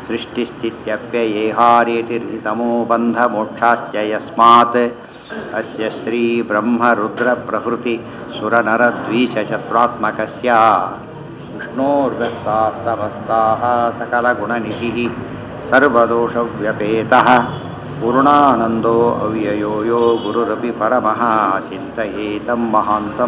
सृष्टिस्थित्यप्ययेहारेतिर्हितमो बन्धमोक्षाश्च यस्मात् अस्य श्रीब्रह्मरुद्रप्रभृति सुरनरद्वीषशत्रुत्मकस्य विष्णोर्व्यस्ताः समस्ताः सकलगुणनिधिः सर्वदोषव्यपेतः पूर्णानन्दो अव्ययो यो ಗುರುರಪಿ ಪರಮಃ ಚಿಂತಯೇತಂ ಮಹಾಂತಂ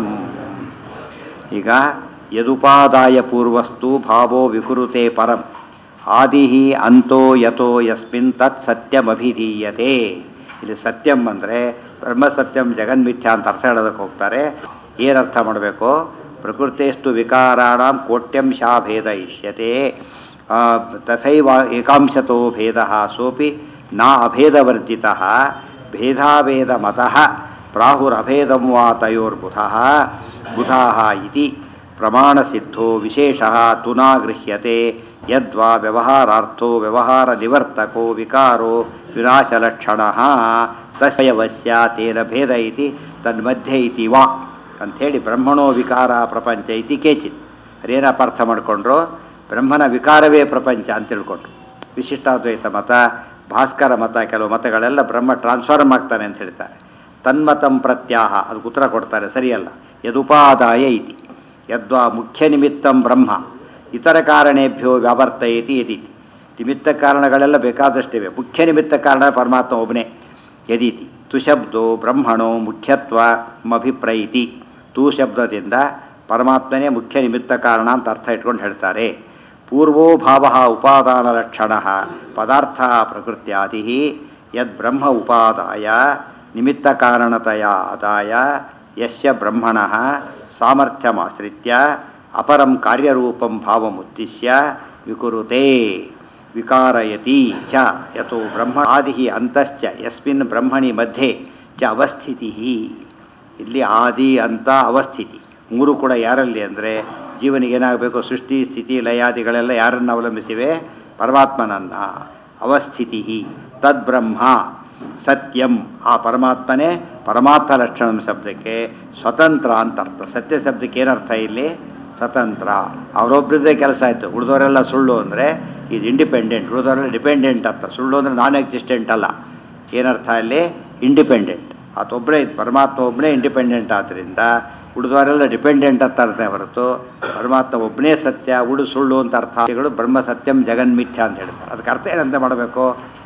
ಈಗ ಯದುಪಾದಾಯ ಪೂರ್ವಸ್ತು ಭಾವೋ ವಿಕುರುತೆ ಪರಂ ಆದಿ ಅಂತೋ ಯತೋ ಯಸ್ಮಿನ್ ತತ್ ಸತ್ಯಮಭಿಧೀಯತೆ ಇಲ್ಲಿ ಸತ್ಯಂ ಅಂದರೆ ಬ್ರಹ್ಮಸತ್ಯಂ ಜಗನ್ಮಿಥ್ಯ ಅಂತ ಅರ್ಥ ಹೇಳೋದಕ್ಕೆ ಹೋಗ್ತಾರೆ ಏನರ್ಥ ಮಾಡಬೇಕು ಪ್ರಕೃತಿಸ್ತು ವಿಕಾರಾಣ ಕೋಟ್ಯಂಶಾ ಭೇದ ಇಷ್ಯತೆ ತಥೈವ ಏಕಾಂಶತೋ ಭೇದ ಸೋಪಿ ನ ಅಭೇದವರ್ಜಿತ ಭೇದಾಭೇದ ಮತಃ ಪ್ರಾಹುರಭೇದಂ ವಾ ತಯೋರ್ಬುಧಃ ಬುಧಾಃ ಇತಿ ಪ್ರಮಾಣಸಿದ್ಧೋ ವಿಶೇಷಃ ತು ನ ಗೃಹ್ಯತೆ ಯದ್ವಾ ವ್ಯವಹಾರಾರ್ಥೋ ವ್ಯವಹಾರ ನಿವರ್ತಕೋ ವಿಕಾರೋ ವಿನಾಶಲಕ್ಷಣಃ ತಸ್ಯವಸ್ಯ ತೇನ ಭೇದ ಇತಿ ತನ್ಮಧ್ಯೆ ಇತಿ ವಾ ಅಂಥೇಳಿ ಬ್ರಹ್ಮಣೋ ವಿಕಾರ ಪ್ರಪಂಚ ಇತಿ ಕೇಚಿತ್ ಅದೇನಪ್ಪ ಅರ್ಥ ಮಾಡಿಕೊಂಡ್ರು ಬ್ರಹ್ಮನ ವಿಕಾರವೇ ಪ್ರಪಂಚ ಅಂತ ತಿಳ್ಕೊಂಡ್ರು ವಿಶಿಷ್ಟಾದ್ವೈತ ಮತ ಭಾಸ್ಕರ ಮತ ಕೆಲವು ಮತಗಳೆಲ್ಲ ಬ್ರಹ್ಮ ಟ್ರಾನ್ಸ್ಫಾರ್ಮ್ ಆಗ್ತಾನೆ ಅಂತ ಹೇಳ್ತಾರೆ ತನ್ಮತಂ ಪ್ರತ್ಯಾಹ ಅದಕ್ಕೆ ಉತ್ತರ ಕೊಡ್ತಾರೆ ಸರಿಯಲ್ಲ ಯದುಪಾದಾಯ ಇತಿ ಯದ್ವಾ ಮುಖ್ಯ ನಿಮಿತ್ತಂ ಬ್ರಹ್ಮ ಇತರ ಕಾರಣೇಭ್ಯೋ ವ್ಯಾವರ್ತಯತಿ ಯದೀತಿ ನಿಮಿತ್ತ ಕಾರಣಗಳೆಲ್ಲ ಬೇಕಾದಷ್ಟಿವೆ ಮುಖ್ಯ ನಿಮಿತ್ತ ಕಾರಣ ಪರಮಾತ್ಮ ಒಬ್ಬನೇ ಯದೀತಿ ತುಶಬ್ದೋ ಬ್ರಹ್ಮಣೋ ಮುಖ್ಯತ್ವ ಅಭಿಪ್ರೈತಿ ತು ಶಬ್ದದಿಂದ ಪರಮಾತ್ಮನೇ ಮುಖ್ಯ ನಿಮಿತ್ತ ಕಾರಣ ಅಂತ ಅರ್ಥ ಇಟ್ಕೊಂಡು ಹೇಳ್ತಾರೆ ಪೂರ್ವೋ ಭಾವ ಉಪಾದಾನ ಲಕ್ಷಣ ಪದಾರ್ಥ ಪ್ರಕೃತ್ಯಾದಿ ಯದ್ ಬ್ರಹ್ಮ ಉಪಾದಾಯ ನಿಮಿತ್ತ ಕಾರಣತೆಯ ಆದಾಯ ಯಸ್ಯ ಬ್ರಹ್ಮಣ ಸಾಮರ್ಥ್ಯಮಾಶ್ರಿತ್ಯ ಅಪರಂ ಕಾರ್ಯರೂಪಂ ಭಾವಮುದ್ದಿಶ್ಯ ವಿಕುರುತೆ ವಿಕಾರಯತಿ ಚ ಯಥೋ ಬ್ರಹ್ಮ ಆದಿ ಅಂತಶ್ಚ ಯಸ್ಮಿನ್ ಬ್ರಹ್ಮಣಿ ಮಧ್ಯೆ ಚ ಅವಸ್ಥಿತಿ ಇಲ್ಲಿ ಆದಿ ಅಂತ ಅವಸ್ಥಿತಿ ಮೂರು ಕೂಡ ಯಾರಲ್ಲಿ ಅಂದರೆ ಜೀವನಿಗೆ ಏನಾಗಬೇಕು ಸೃಷ್ಟಿ ಸ್ಥಿತಿ ಲಯಾದಿಗಳೆಲ್ಲ ಯಾರನ್ನು ಅವಲಂಬಿಸಿವೆ ಪರಮಾತ್ಮನನ್ನ ಅವಸ್ಥಿತಿ ತದ್ಬ್ರಹ್ಮ ಸತ್ಯಂ ಆ ಪರಮಾತ್ಮನೇ ಪರಮಾತ್ಮ ಲಕ್ಷಣ ಶಬ್ದಕ್ಕೆ ಸ್ವತಂತ್ರ ಅಂತ ಅರ್ಥ ಸತ್ಯ ಶಬ್ದಕ್ಕೆ ಏನರ್ಥ ಇಲ್ಲಿ ಸ್ವತಂತ್ರ ಅವರೊಬ್ಬರದ್ದೇ ಕೆಲಸ ಆಯಿತು ಉಳಿದವರೆಲ್ಲ ಸುಳ್ಳು ಅಂದರೆ ಈಸ್ ಇಂಡಿಪೆಂಡೆಂಟ್ ಉಳಿದವರೆಲ್ಲ ಡಿಪೆಂಡೆಂಟ್ ಅರ್ಥ ಸುಳ್ಳು ಅಂದರೆ ನಾನ್ ಎಕ್ಸಿಸ್ಟೆಂಟ್ ಅಲ್ಲ ಏನರ್ಥ ಅಲ್ಲಿ ಇಂಡಿಪೆಂಡೆಂಟ್ ಆತೊಬ್ಬರೇ ಪರಮಾತ್ಮ ಒಬ್ಬನೇ ಇಂಡಿಪೆಂಡೆಂಟ್ ಆದ್ದರಿಂದ ಉಳಿದವರೆಲ್ಲ ಡಿಪೆಂಡೆಂಟ್ ಅಂತ ಅರ್ಥ ಹೊರತು ಪರಮಾತ್ಮ ಒಬ್ಬನೇ ಸತ್ಯ ಉಡು ಸುಳ್ಳು ಅಂತ ಅರ್ಥಗಳು ಬ್ರಹ್ಮ ಸತ್ಯಂ ಜಗನ್ಮಿಥ್ಯ ಅಂತ ಹೇಳ್ತಾರೆ ಅದಕ್ಕೆ ಅರ್ಥ ಏನಂತ ಮಾಡಬೇಕು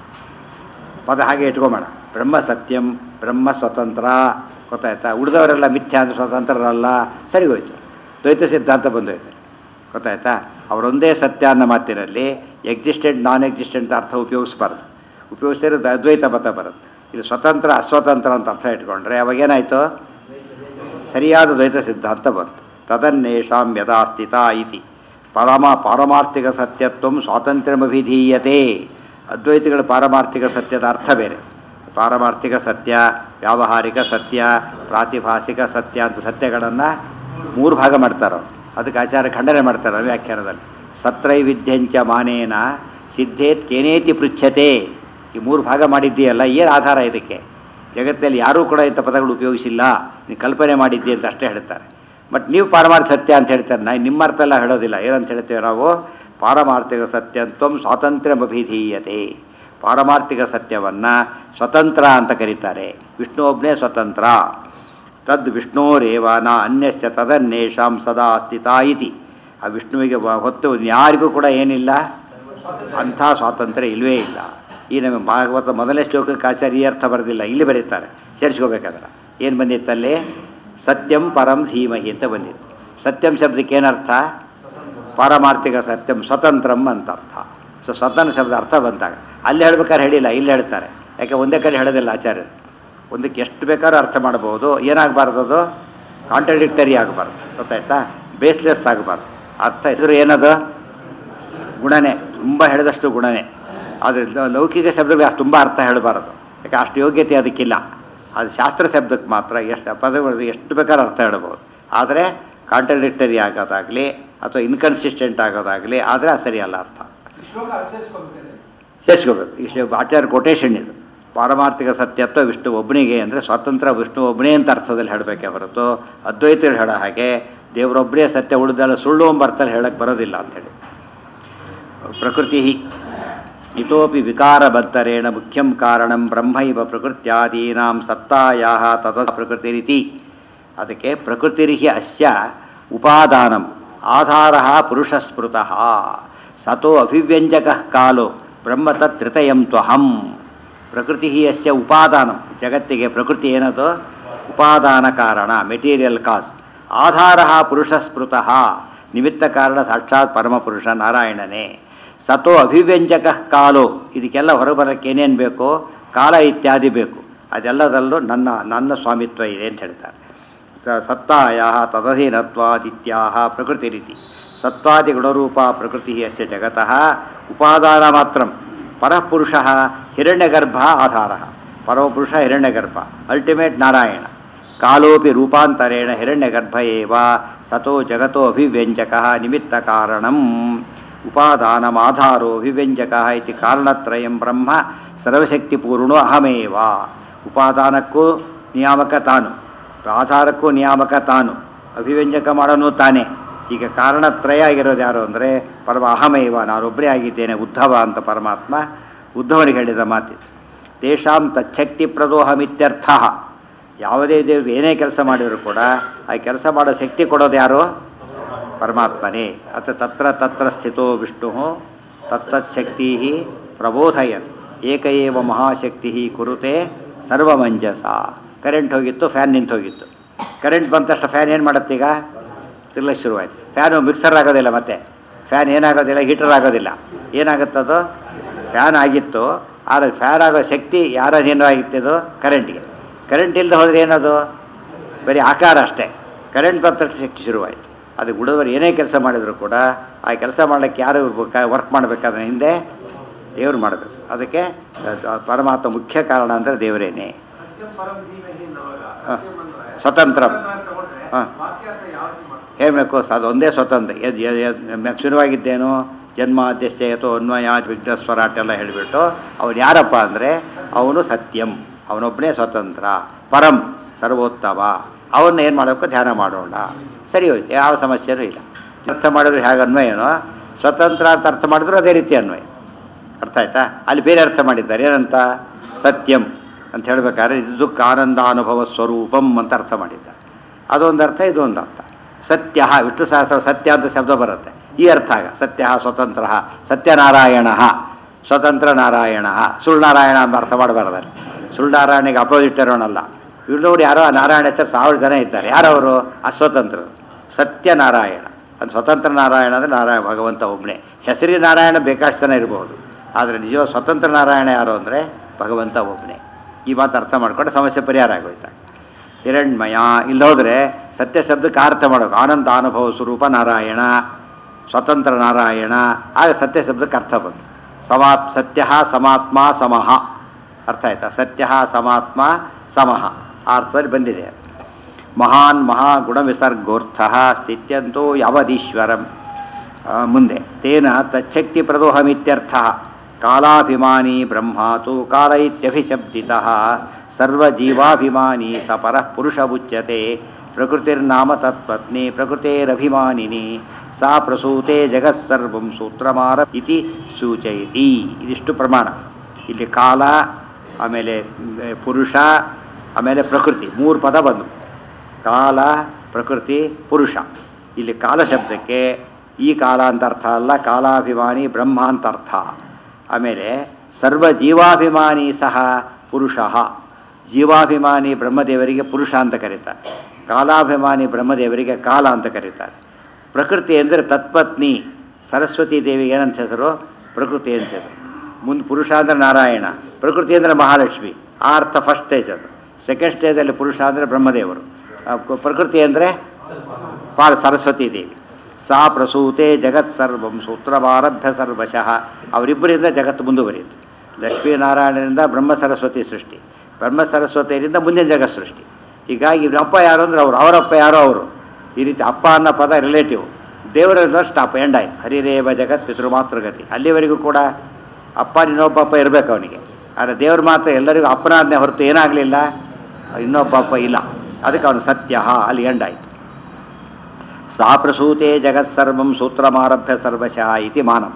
ಪದ ಹಾಗೆ ಇಟ್ಕೊಂಬೇಡ ಬ್ರಹ್ಮ ಸತ್ಯಂ ಬ್ರಹ್ಮ ಸ್ವತಂತ್ರ ಗೊತ್ತಾಯ್ತಾ ಉಳಿದವರೆಲ್ಲ ಮಿಥ್ಯ ಅಂದರೆ ಸ್ವತಂತ್ರರಲ್ಲ ಸರಿ ಹೋಯ್ತು ದ್ವೈತ ಸಿದ್ಧಾಂತ ಬಂದೋಯ್ತು ಗೊತ್ತಾಯ್ತಾ ಅವರೊಂದೇ ಸತ್ಯ ಅನ್ನೋ ಮಾತಿನಲ್ಲಿ ಎಕ್ಸಿಸ್ಟೆಂಟ್ ನಾನ್ ಎಕ್ಸಿಸ್ಟೆಂಟ್ ಅರ್ಥ ಉಪಯೋಗಿಸ್ಬಾರ್ದು ಉಪಯೋಗಿಸಿದ್ರೆ ಅದ್ವೈತ ಮತ ಬರುತ್ತೆ ಇದು ಸ್ವತಂತ್ರ ಅಸ್ವತಂತ್ರ ಅಂತ ಅರ್ಥ ಇಟ್ಕೊಂಡ್ರೆ ಅವಾಗೇನಾಯಿತು ಸರಿಯಾದ ದ್ವೈತ ಸಿದ್ಧಾಂತ ಬಂತು ತದನ್ನೇಷಾಂ ಯಥಾ ಸ್ಥಿತ ಇತಿ ಪರಮ ಪಾರಮಾರ್ಥಿಕ ಸತ್ಯತ್ವ ಸ್ವಾತಂತ್ರ್ಯಮಭಿಧೀಯತೆ ಅದ್ವೈತಿಗಳ ಪಾರಮಾರ್ಥಿಕ ಸತ್ಯದ ಅರ್ಥ ಬೇರೆ ಪಾರಮಾರ್ಥಿಕ ಸತ್ಯ ವ್ಯಾವಹಾರಿಕ ಸತ್ಯ ಪ್ರಾತಿಭಾಸಿಕ ಸತ್ಯ ಅಂತ ಸತ್ಯಗಳನ್ನು ಮೂರು ಭಾಗ ಮಾಡ್ತಾರೆ ಅದಕ್ಕೆ ಆಚಾರ್ಯ ಖಂಡನೆ ಮಾಡ್ತಾರೆ ವ್ಯಾಖ್ಯಾನದಲ್ಲಿ ಸತ್ರೈವಿದ್ಯಂಚ ಮಾನೇನ ಸಿದ್ಧೇತ್ ಕೇನೇತಿ ಪೃಚ್ಛತೆ ಈ ಮೂರು ಭಾಗ ಮಾಡಿದ್ದೀಯಲ್ಲ ಏನು ಆಧಾರ ಇದಕ್ಕೆ ಜಗತ್ತಲ್ಲಿ ಯಾರೂ ಕೂಡ ಇಂಥ ಪದಗಳು ಉಪಯೋಗಿಸಿಲ್ಲ ನೀವು ಕಲ್ಪನೆ ಮಾಡಿದ್ದಿ ಅಂತ ಅಷ್ಟೇ ಹೇಳ್ತಾರೆ ಬಟ್ ನೀವು ಪಾರಮಾರ್ಥ ಸತ್ಯ ಅಂತ ಹೇಳ್ತಾರೆ ನಾ ನಿಮ್ಮ ಅರ್ಥ ಎಲ್ಲ ಹೇಳೋದಿಲ್ಲ ಏನಂತ ಹೇಳ್ತೇವೆ ನಾವು ಪಾರಮಾರ್ಥಿಕ ಸತ್ಯತ್ವಂ ಸ್ವಾತಂತ್ರ್ಯಮಭಿಧೀಯತೆ ಪಾರಮಾರ್ಥಿಕ ಸತ್ಯವನ್ನು ಸ್ವತಂತ್ರ ಅಂತ ಕರೀತಾರೆ ವಿಷ್ಣು ಒಬ್ಬನೇ ಸ್ವತಂತ್ರ ತದ್ ವಿಷ್ಣೋರೇವ ನ ಅನ್ಯಶ್ಚ ತದನ್ನೇಷಾಂ ಸದಾ ಸ್ಥಿತ ಇತಿ ಆ ವಿಷ್ಣುವಿಗೆ ಹೊತ್ತು ಯಾರಿಗೂ ಕೂಡ ಏನಿಲ್ಲ ಅಂಥ ಸ್ವಾತಂತ್ರ್ಯ ಇಲ್ಲವೇ ಇಲ್ಲ ಈ ನಮ್ಮ ಭಾಗವತ ಮೊದಲನೇ ಶ್ಲೋಕಕ್ಕೆ ಆಚಾರ್ಯ ಅರ್ಥ ಬರೆದಿಲ್ಲ ಇಲ್ಲಿ ಬರೀತಾರೆ ಸೇರಿಸ್ಕೋಬೇಕಾದ್ರೆ ಏನು ಬಂದಿತ್ತಲ್ಲಿ ಸತ್ಯಂ ಪರಂ ಧೀಮಹಿ ಅಂತ ಬಂದಿತ್ತು ಸತ್ಯಂ ಶಬ್ದಕ್ಕೆ ಏನರ್ಥ ಪಾರಮಾರ್ಥಿಕ ಸತ್ಯಂ ಸ್ವತಂತ್ರಂ ಅಂತ ಅರ್ಥ ಸೊ ಸ್ವತಂತ್ರ ಶಬ್ದ ಅರ್ಥ ಬಂದಾಗ ಅಲ್ಲಿ ಹೇಳ್ಬೇಕಾದ್ರೆ ಹೇಳಿಲ್ಲ ಇಲ್ಲಿ ಹೇಳ್ತಾರೆ ಯಾಕೆ ಒಂದೇ ಕಡೆ ಹೇಳೋದಿಲ್ಲ ಆಚಾರ್ಯರು ಒಂದಕ್ಕೆ ಎಷ್ಟು ಬೇಕಾದ್ರೂ ಅರ್ಥ ಮಾಡ್ಬೋದು ಏನಾಗಬಾರ್ದು ಅದು ಕಾಂಟ್ರಡಿಕ್ಟರಿ ಆಗಬಾರ್ದು ಗೊತ್ತಾಯ್ತಾ ಬೇಸ್ಲೆಸ್ ಆಗಬಾರ್ದು ಅರ್ಥ ಹೆಸರು ಏನದು ಗುಣನೇ ತುಂಬ ಹೇಳಿದಷ್ಟು ಗುಣನೇ ಆದರೆ ಲೌಕಿಕ ಶಬ್ದಗಳಿಗೆ ಅಷ್ಟು ತುಂಬ ಅರ್ಥ ಹೇಳಬಾರದು ಯಾಕೆ ಅಷ್ಟು ಯೋಗ್ಯತೆ ಅದಕ್ಕಿಲ್ಲ ಅದು ಶಾಸ್ತ್ರ ಶಬ್ದಕ್ಕೆ ಮಾತ್ರ ಎಷ್ಟು ಪದಗಳು ಎಷ್ಟು ಬೇಕಾದ್ರೂ ಅರ್ಥ ಹೇಳ್ಬೋದು ಆದರೆ ಕಾಂಟ್ರಡಿಕ್ಟರಿ ಆಗೋದಾಗಲಿ ಅಥವಾ ಇನ್ಕನ್ಸಿಸ್ಟೆಂಟ್ ಆಗೋದಾಗಲಿ ಆದರೆ ಅದು ಸರಿಯಲ್ಲ ಅರ್ಥ ಸೇರಿಸ್ಕೋಬೇಕು ಇಷ್ಟು ಆಚಾರ್ಯ ಕೊಟೇಶನ್ ಇದು ಪಾರಮಾರ್ಥಿಕ ಸತ್ಯತ್ವ ವಿಷ್ಣು ಒಬ್ಬನಿಗೆ ಅಂದರೆ ಸ್ವತಂತ್ರ ವಿಷ್ಣು ಒಬ್ಬನೇ ಅಂತ ಅರ್ಥದಲ್ಲಿ ಹೇಳಬೇಕೆ ಹೊರತು ಅದ್ವೈತರು ಹೇಳೋ ಹಾಗೆ ದೇವರೊಬ್ಬರೇ ಸತ್ಯ ಉಳಿದಲ್ಲ ಸುಳ್ಳು ಎಂಬ ಅರ್ಥದಲ್ಲಿ ಹೇಳಕ್ಕೆ ಬರೋದಿಲ್ಲ ಅಂಥೇಳಿ ಪ್ರಕೃತಿ ಇತೋಪಿ ವಿಕಾರಬದ್ಧರೇಣ ಮುಖ್ಯಂ ಕಾರಣಂ ಬ್ರಹ್ಮೈವ ಪ್ರಕೃತ್ಯಾದೀನಾಂ ಸತ್ತಾಯಾಹ ತದ ಪ್ರಕೃತಿರಿತಿ ಅದಕ್ಕೆ ಪ್ರಕೃತಿರಿಹಿ ಅಸ್ಯ ಉಪಾದಾನಂ ಆಧಾರ ಪುರುಷಸ್ಮೃತಃ ಸತೋ ಅಭಿವ್ಯಂಜಕ ಕಾಲೋ ಬ್ರಹ್ಮ ತತ್ರಿತಯಂ ತ್ವಹಂ ಪ್ರಕೃತಿ ಅಸ್ಯ ಉಪಾದಾನಂ ಜಗತ್ತಿಗೆ ಪ್ರಕೃತಿ ಏನದು ಉಪಾದಾನ ಕಾರಣ ಮೆಟೀರಿಯಲ್ ಕಾಸ್ ಆಧಾರ ಪುರುಷಸ್ಮೃತಃ ನಿಮಿತ್ತ ಕಾರಣ ಸಾಕ್ಷಾತ್ ಪರಮಪುರುಷ ನಾರಾಯಣನೇ ಸತೋ ಅಭಿವ್ಯಂಜಕ ಕಾಲೋ ಇದಕ್ಕೆಲ್ಲ ಹೊರಬರಕ್ಕೆ ಏನೇನು ಬೇಕೋ ಕಾಲ ಇತ್ಯಾದಿ ಬೇಕು ಅದೆಲ್ಲದರಲ್ಲೂ ನನ್ನ ನನ್ನ ಸ್ವಾಮಿತ್ವ ಇದೆ ಅಂತ ಹೇಳ್ತಾರೆ ಸ- ಸತ್ತಾಯಾಹ ತದಧೀನತ್ವಾದಿತ್ಯಾಹ ಪ್ರಕೃತಿ ರೀತಿ ಸತ್ವಾದಿ ಗುಣರೂಪ ಪ್ರಕೃತಿ ಅಸ್ಯ ಜಗತಃ ಉಪಾದಾನ ಮಾತ್ರ ಪರಪುರುಷ ಹಿರಣ್ಯಗರ್ಭ ಆಧಾರ ಪರಮಪುರುಷ ಹಿರಣ್ಯಗರ್ಭ ಅಲ್ಟಿಮೇಟ್ ನಾರಾಯಣ ಕಾಲೋಪಿ ರೂಪಾಂತರೇಣ ಹಿರಣ್ಯಗರ್ಭ ಏವ ಸತೋ ಜಗತೋ ಅಭಿವ್ಯಂಜಕ ನಿಮಿತ್ತ ಕಾರಣಂ ಉಪಾದಾನಮಾಧಾರೋ ಅಭಿವ್ಯಂಜಕ ಇತಿ ಕಾರಣತ್ರಯಂ ಬ್ರಹ್ಮ ಸರ್ವಶಕ್ತಿಪೂರ್ಣೋ ಅಹಮೇವ ಉಪಾದಾನಕ್ಕೂ ನಿಯಾಮಕ ತಾನು ಆಧಾರಕ್ಕೂ ನಿಯಾಮಕ ತಾನು ಅಭಿವ್ಯಂಜಕ ಮಾಡೋನು ತಾನೇ ಈಗ ಕಾರಣತ್ರಯ ಆಗಿರೋದು ಯಾರು ಅಂದರೆ ಪರಮ ಅಹಮೇವ ನಾನೊಬ್ಬರೇ ಆಗಿದ್ದೇನೆ ಉದ್ಧವ ಅಂತ ಪರಮಾತ್ಮ ಉದ್ಧವನಿಗೆ ಹೇಳಿದ ಮಾತಿತ್ತು ತೇಷಾಂ ತಚ್ಛಕ್ತಿ ಪ್ರದೋಹಮಿತ್ಯರ್ಥ ಯಾವುದೇ ದೇವ್ರು ಏನೇ ಕೆಲಸ ಮಾಡಿದರೂ ಕೂಡ ಆ ಕೆಲಸ ಮಾಡೋ ಶಕ್ತಿ ಕೊಡೋದು ಯಾರು ಪರಮಾತ್ಮನೇ ಅಥ ತತ್ರ ತತ್ರ ಸ್ಥಿತೋ ವಿಷ್ಣು ತತ್ತಚ್ಛಕ್ತಿ ಪ್ರಬೋಧಯನ್ ಏಕ ಏವ ಮಹಾಶಕ್ತಿ ಕುರುತೆ ಸರ್ವಮಂಜಸ ಕರೆಂಟ್ ಹೋಗಿತ್ತು ಫ್ಯಾನ್ ನಿಂತು ಹೋಗಿತ್ತು ಕರೆಂಟ್ ಬಂದ ತಕ್ಷಣ ಫ್ಯಾನ್ ಏನು ಮಾಡುತ್ತೆ ಈಗ ತಿರ್ಲಕ್ಕೆ ಶುರುವಾಯಿತು ಫ್ಯಾನು ಮಿಕ್ಸರ್ ಆಗೋದಿಲ್ಲ ಮತ್ತೆ ಫ್ಯಾನ್ ಏನಾಗೋದಿಲ್ಲ ಹೀಟರ್ ಆಗೋದಿಲ್ಲ ಏನಾಗುತ್ತದು ಫ್ಯಾನ್ ಆಗಿತ್ತು ಆದರೆ ಫ್ಯಾನ್ ಆಗೋ ಶಕ್ತಿ ಯಾರ ಅಧೀನವಾಗಿತ್ತದು ಕರೆಂಟ್ಗೆ ಕರೆಂಟ್ ಇಲ್ಲದೆ ಹೋದರೆ ಏನದು ಬರೀ ಆಕಾರ ಅಷ್ಟೇ ಕರೆಂಟ್ ಬಂದ ತಕ್ಷಣ ಶಕ್ತಿ ಶುರುವಾಯಿತು ಅದು ಗುಡದವರು ಏನೇ ಕೆಲಸ ಮಾಡಿದರೂ ಕೂಡ ಆ ಕೆಲಸ ಮಾಡಲಿಕ್ಕೆ ಯಾರು ವರ್ಕ್ ಮಾಡಬೇಕಾದ್ರೆ ಹಿಂದೆ ದೇವರು ಮಾಡಬೇಕು ಅದಕ್ಕೆ ಅಹ್, ಪರಮಾತ್ಮ ಮುಖ್ಯ ಕಾರಣ ಅಂದರೆ ದೇವರೇನೆ ಹ. ಸ್ವತಂತ್ರ ಹ. ಹೇಳಬೇಕು ಅದು ಒಂದೇ ಸ್ವತಂತ್ರ ಎದ್ ಎದ್- ಎದ್- ಮ್ಯಾಕ್ ಶುರುವಾಗಿದ್ದೇನು ಜನ್ಮಾದ್ಯಶ್ಚಯತೋ ಅನ್ವಯ ವಿಘ್ನ ಸ್ವರಾಟ್ ಎಲ್ಲ ಹೇಳಿಬಿಟ್ಟು ಅವನು ಯಾರಪ್ಪ ಅಂದರೆ ಅವನು ಸತ್ಯಂ ಅವನೊಬ್ಬನೇ ಸ್ವತಂತ್ರ ಪರಂ ಸರ್ವೋತ್ತಮ ಅವನ್ನ ಏನು ಮಾಡಬೇಕು ಧ್ಯಾನ ಮಾಡೋಣ ಸರಿ ಹೋಯ್ತು ಯಾವ ಸಮಸ್ಯೆನೂ ಇಲ್ಲ ಅರ್ಥ ಮಾಡಿದ್ರೆ ಹೇಗೆ ಅನ್ವಯನೋ ಸ್ವತಂತ್ರ ಅಂತ ಅರ್ಥ ಮಾಡಿದ್ರು ಅದೇ ರೀತಿ ಅನ್ವಯ ಅರ್ಥ ಆಯ್ತಾ ಅಲ್ಲಿ ಬೇರೆ ಅರ್ಥ ಮಾಡಿದ್ದಾರೆ ಏನಂತ ಸತ್ಯಂ ಅಂತ ಹೇಳ್ಬೇಕಾದ್ರೆ ಇದು ದುಃಖ ಆನಂದ ಅನುಭವ ಸ್ವರೂಪಂ ಅಂತ ಅರ್ಥ ಮಾಡಿದ್ದಾರೆ ಅದೊಂದು ಅರ್ಥ ಇದೊಂದು ಅರ್ಥ ಸತ್ಯ ವಿಷ್ಣು ಸಹಸ್ರ ಸತ್ಯ ಅಂತ ಶಬ್ದ ಬರುತ್ತೆ ಈ ಅರ್ಥ ಆಗ ಸತ್ಯ ಸ್ವತಂತ್ರ ಸತ್ಯನಾರಾಯಣ ಸ್ವತಂತ್ರ ನಾರಾಯಣ ಸುಳ್ನಾರಾಯಣ ಅಂತ ಅರ್ಥ ಮಾಡಬಾರ್ದಲ್ಲಿ ಸುಳ್ನಾರಾಯಣಿಗೆ ಅಪೋಸಿಟ್ ಇರೋಣಲ್ಲ ಇವ್ರು ನೋಡಿ ಯಾರೋ ಆ ನಾರಾಯಣ ಹೆಸರು ಸಾವಿರ ಜನ ಇದ್ದಾರೆ ಯಾರವರು ಅಸ್ವತಂತ್ರರು ಸತ್ಯನಾರಾಯಣ ಅದು ಸ್ವತಂತ್ರ ನಾರಾಯಣ ಅಂದರೆ ನಾರಾಯಣ ಭಗವಂತ ಒಬ್ಬನೇ ಹೆಸರಿ ನಾರಾಯಣ ಬೇಕಾಷ್ಟು ಜನ ಇರಬಹುದು ಆದರೆ ನಿಜ ಸ್ವತಂತ್ರ ನಾರಾಯಣ ಯಾರು ಅಂದರೆ ಭಗವಂತ ಒಬ್ಬನೇ ಈ ಮಾತು ಅರ್ಥ ಮಾಡ್ಕೊಂಡು ಸಮಸ್ಯೆ ಪರಿಹಾರ ಆಗೋಯ್ತು ಹಿರಣ್ಮಯ ಇಲ್ಲಿ ಹೋದರೆ ಸತ್ಯ ಶಬ್ದಕ್ಕೆ ಅರ್ಥ ಮಾಡೋದು ಆನಂದ ಅನುಭವ ಸ್ವರೂಪ ನಾರಾಯಣ ಸ್ವತಂತ್ರ ನಾರಾಯಣ ಆಗ ಸತ್ಯ ಶಬ್ದಕ್ಕೆ ಅರ್ಥ ಬಂತು ಸಮಾತ್ ಸತ್ಯ ಸಮಾತ್ಮ ಸಮಃ ಅರ್ಥ ಆಯ್ತಾ ಸತ್ಯ ಸಮಾತ್ಮ ಸಮಃ ಆ ಅರ್ಥದಲ್ಲಿ ಬಂದಿದೆ ಅದು. ಮಹಾನ್ ಮಹಾಗುಣ ವಿಸರ್ಗೋರ್ಥ ಸ್ಥಿತ್ಯಂತೋ ಯಾವದೀಶ್ವರಂ ಆ, ಮುಂದೆ ತೇನ ತಚ್ಛಕ್ತಿ ಪ್ರದೋಹಮಿತ್ಯರ್ಥ ಕಾಲಾಭಿಮಾನಿ ಬ್ರಹ್ಮಾತು ಕಾಲ ಇತ್ಯಭಿಶಬ್ದಿತ ಸರ್ವಜೀವಾಭಿಮಾನಿ ಸ ಪರಃ ಪುರುಷ ಉಚ್ಯತೆ ಪ್ರಕೃತಿರ್ನಾಮ ತತ್ಪತ್ನಿ ಪ್ರಕೃತೇರಭಿಮಾನಿನಿ ಸಾ ಪ್ರಸೂತೆ ಜಗತ್ಸರ್ವಂ ಸೂತ್ರಮಾರ ಇತಿ ಸೂಚಯತಿ ಇದಿಷ್ಟು ಪ್ರಮಾಣ ಇಲ್ಲಿ ಕಾಲ ಆಮೇಲೆ ಮ್, ಪುರುಷ ಆಮೇಲೆ ಪ್ರಕೃತಿ ಮೂರು ಪದ ಬಂದು ಕಾಲ ಪ್ರಕೃತಿ ಪುರುಷ ಇಲ್ಲಿ ಕಾಲ ಶಬ್ದಕ್ಕೆ ಈ ಕಾಲ ಅಂತ ಅರ್ಥ ಅಲ್ಲ ಕಾಲಾಭಿಮಾನಿ ಬ್ರಹ್ಮ ಅಂತ ಅರ್ಥ ಆಮೇಲೆ ಸರ್ವ ಜೀವಾಭಿಮಾನಿ ಸಹ ಪುರುಷ ಜೀವಾಭಿಮಾನಿ ಬ್ರಹ್ಮದೇವರಿಗೆ ಪುರುಷ ಅಂತ ಕರೀತಾರೆ ಕಾಲಾಭಿಮಾನಿ ಬ್ರಹ್ಮದೇವರಿಗೆ ಕಾಲ ಅಂತ ಕರೀತಾರೆ ಪ್ರಕೃತಿ ಅಂದರೆ ತತ್ಪತ್ನಿ ಸರಸ್ವತಿ ದೇವಿಗೆ ಏನಂತ ಹೆಸರು ಪ್ರಕೃತಿ ಅಂತ ಹೆಸರು ಮುಂದೆ ಪುರುಷ ಅಂದರೆ ನಾರಾಯಣ ಪ್ರಕೃತಿ ಅಂದರೆ ಮಹಾಲಕ್ಷ್ಮಿ ಆ ಅರ್ಥ ಫಸ್ಟ್ ಸ್ಟೇಜ್ ಅದು ಸೆಕೆಂಡ್ ಸ್ಟೇಜಲ್ಲಿ ಪುರುಷ ಅಂದರೆ ಬ್ರಹ್ಮದೇವರು ಆ ಪ- ಪ್ರಕೃತಿ ಅಂದರೆ ಪಾಲ ಸರಸ್ವತಿ ದೇವಿ ಸಾ ಪ್ರಸೂತೆ ಜಗತ್ ಸರ್ವಂ ಸೂತ್ರಮಾರಭ್ಯ ಸರ್ವಶಃ ಅವರಿಬ್ಬರಿಂದ ಜಗತ್ತು ಮುಂದುವರಿಯಿತು ಲಕ್ಷ್ಮೀನಾರಾಯಣರಿಂದ ಬ್ರಹ್ಮ ಸರಸ್ವತಿ ಸೃಷ್ಟಿ ಬ್ರಹ್ಮ ಸರಸ್ವತಿಯರಿಂದ ಮುಂದಿನ ಜಗತ್ ಸೃಷ್ಟಿ ಹೀಗಾಗಿ ಇವ್ರ ಅಪ್ಪ ಯಾರು ಅಂದ್ರೆ ಅವರು ಅವರಪ್ಪ ಯಾರೋ ಅವರು ಈ ರೀತಿ ಅಪ್ಪ ಅನ್ನೋ ಪದ ರಿಲೇಟಿವ್ ದೇವರ ಸ್ಟಾಪ್ ಎಂಡ್ ಆಯ್ತು ಹರಿರೇವ ಜಗತ್ ಪಿತೃಮಾತೃಗತಿ ಅಲ್ಲಿವರೆಗೂ ಕೂಡ ಅಪ್ಪ ಇನ್ನೊಬ್ಬ ಅಪ್ಪ ಇರಬೇಕು ಅವನಿಗೆ ಆದರೆ ದೇವ್ರ ಮಾತ್ರ ಎಲ್ಲರಿಗೂ ಅಪ್ಪನಾಜ್ಞೆ ಹೊರತು ಏನಾಗಲಿಲ್ಲ ಇನ್ನೊಬ್ಬ ಅಪ್ಪ ಇಲ್ಲ ಅದಕ್ಕೆ ಅವನು ಸತ್ಯ ಅಲ್ಲಿ ಎಂಡ್ ಆಯಿತು ಸಾ ಪ್ರಸೂತೆ ಜಗತ್ಸರ್ವಂ ಸೂತ್ರಮಾರಭ್ಯ ಸರ್ವಶಃ ಇತಿ ಮಾನಂ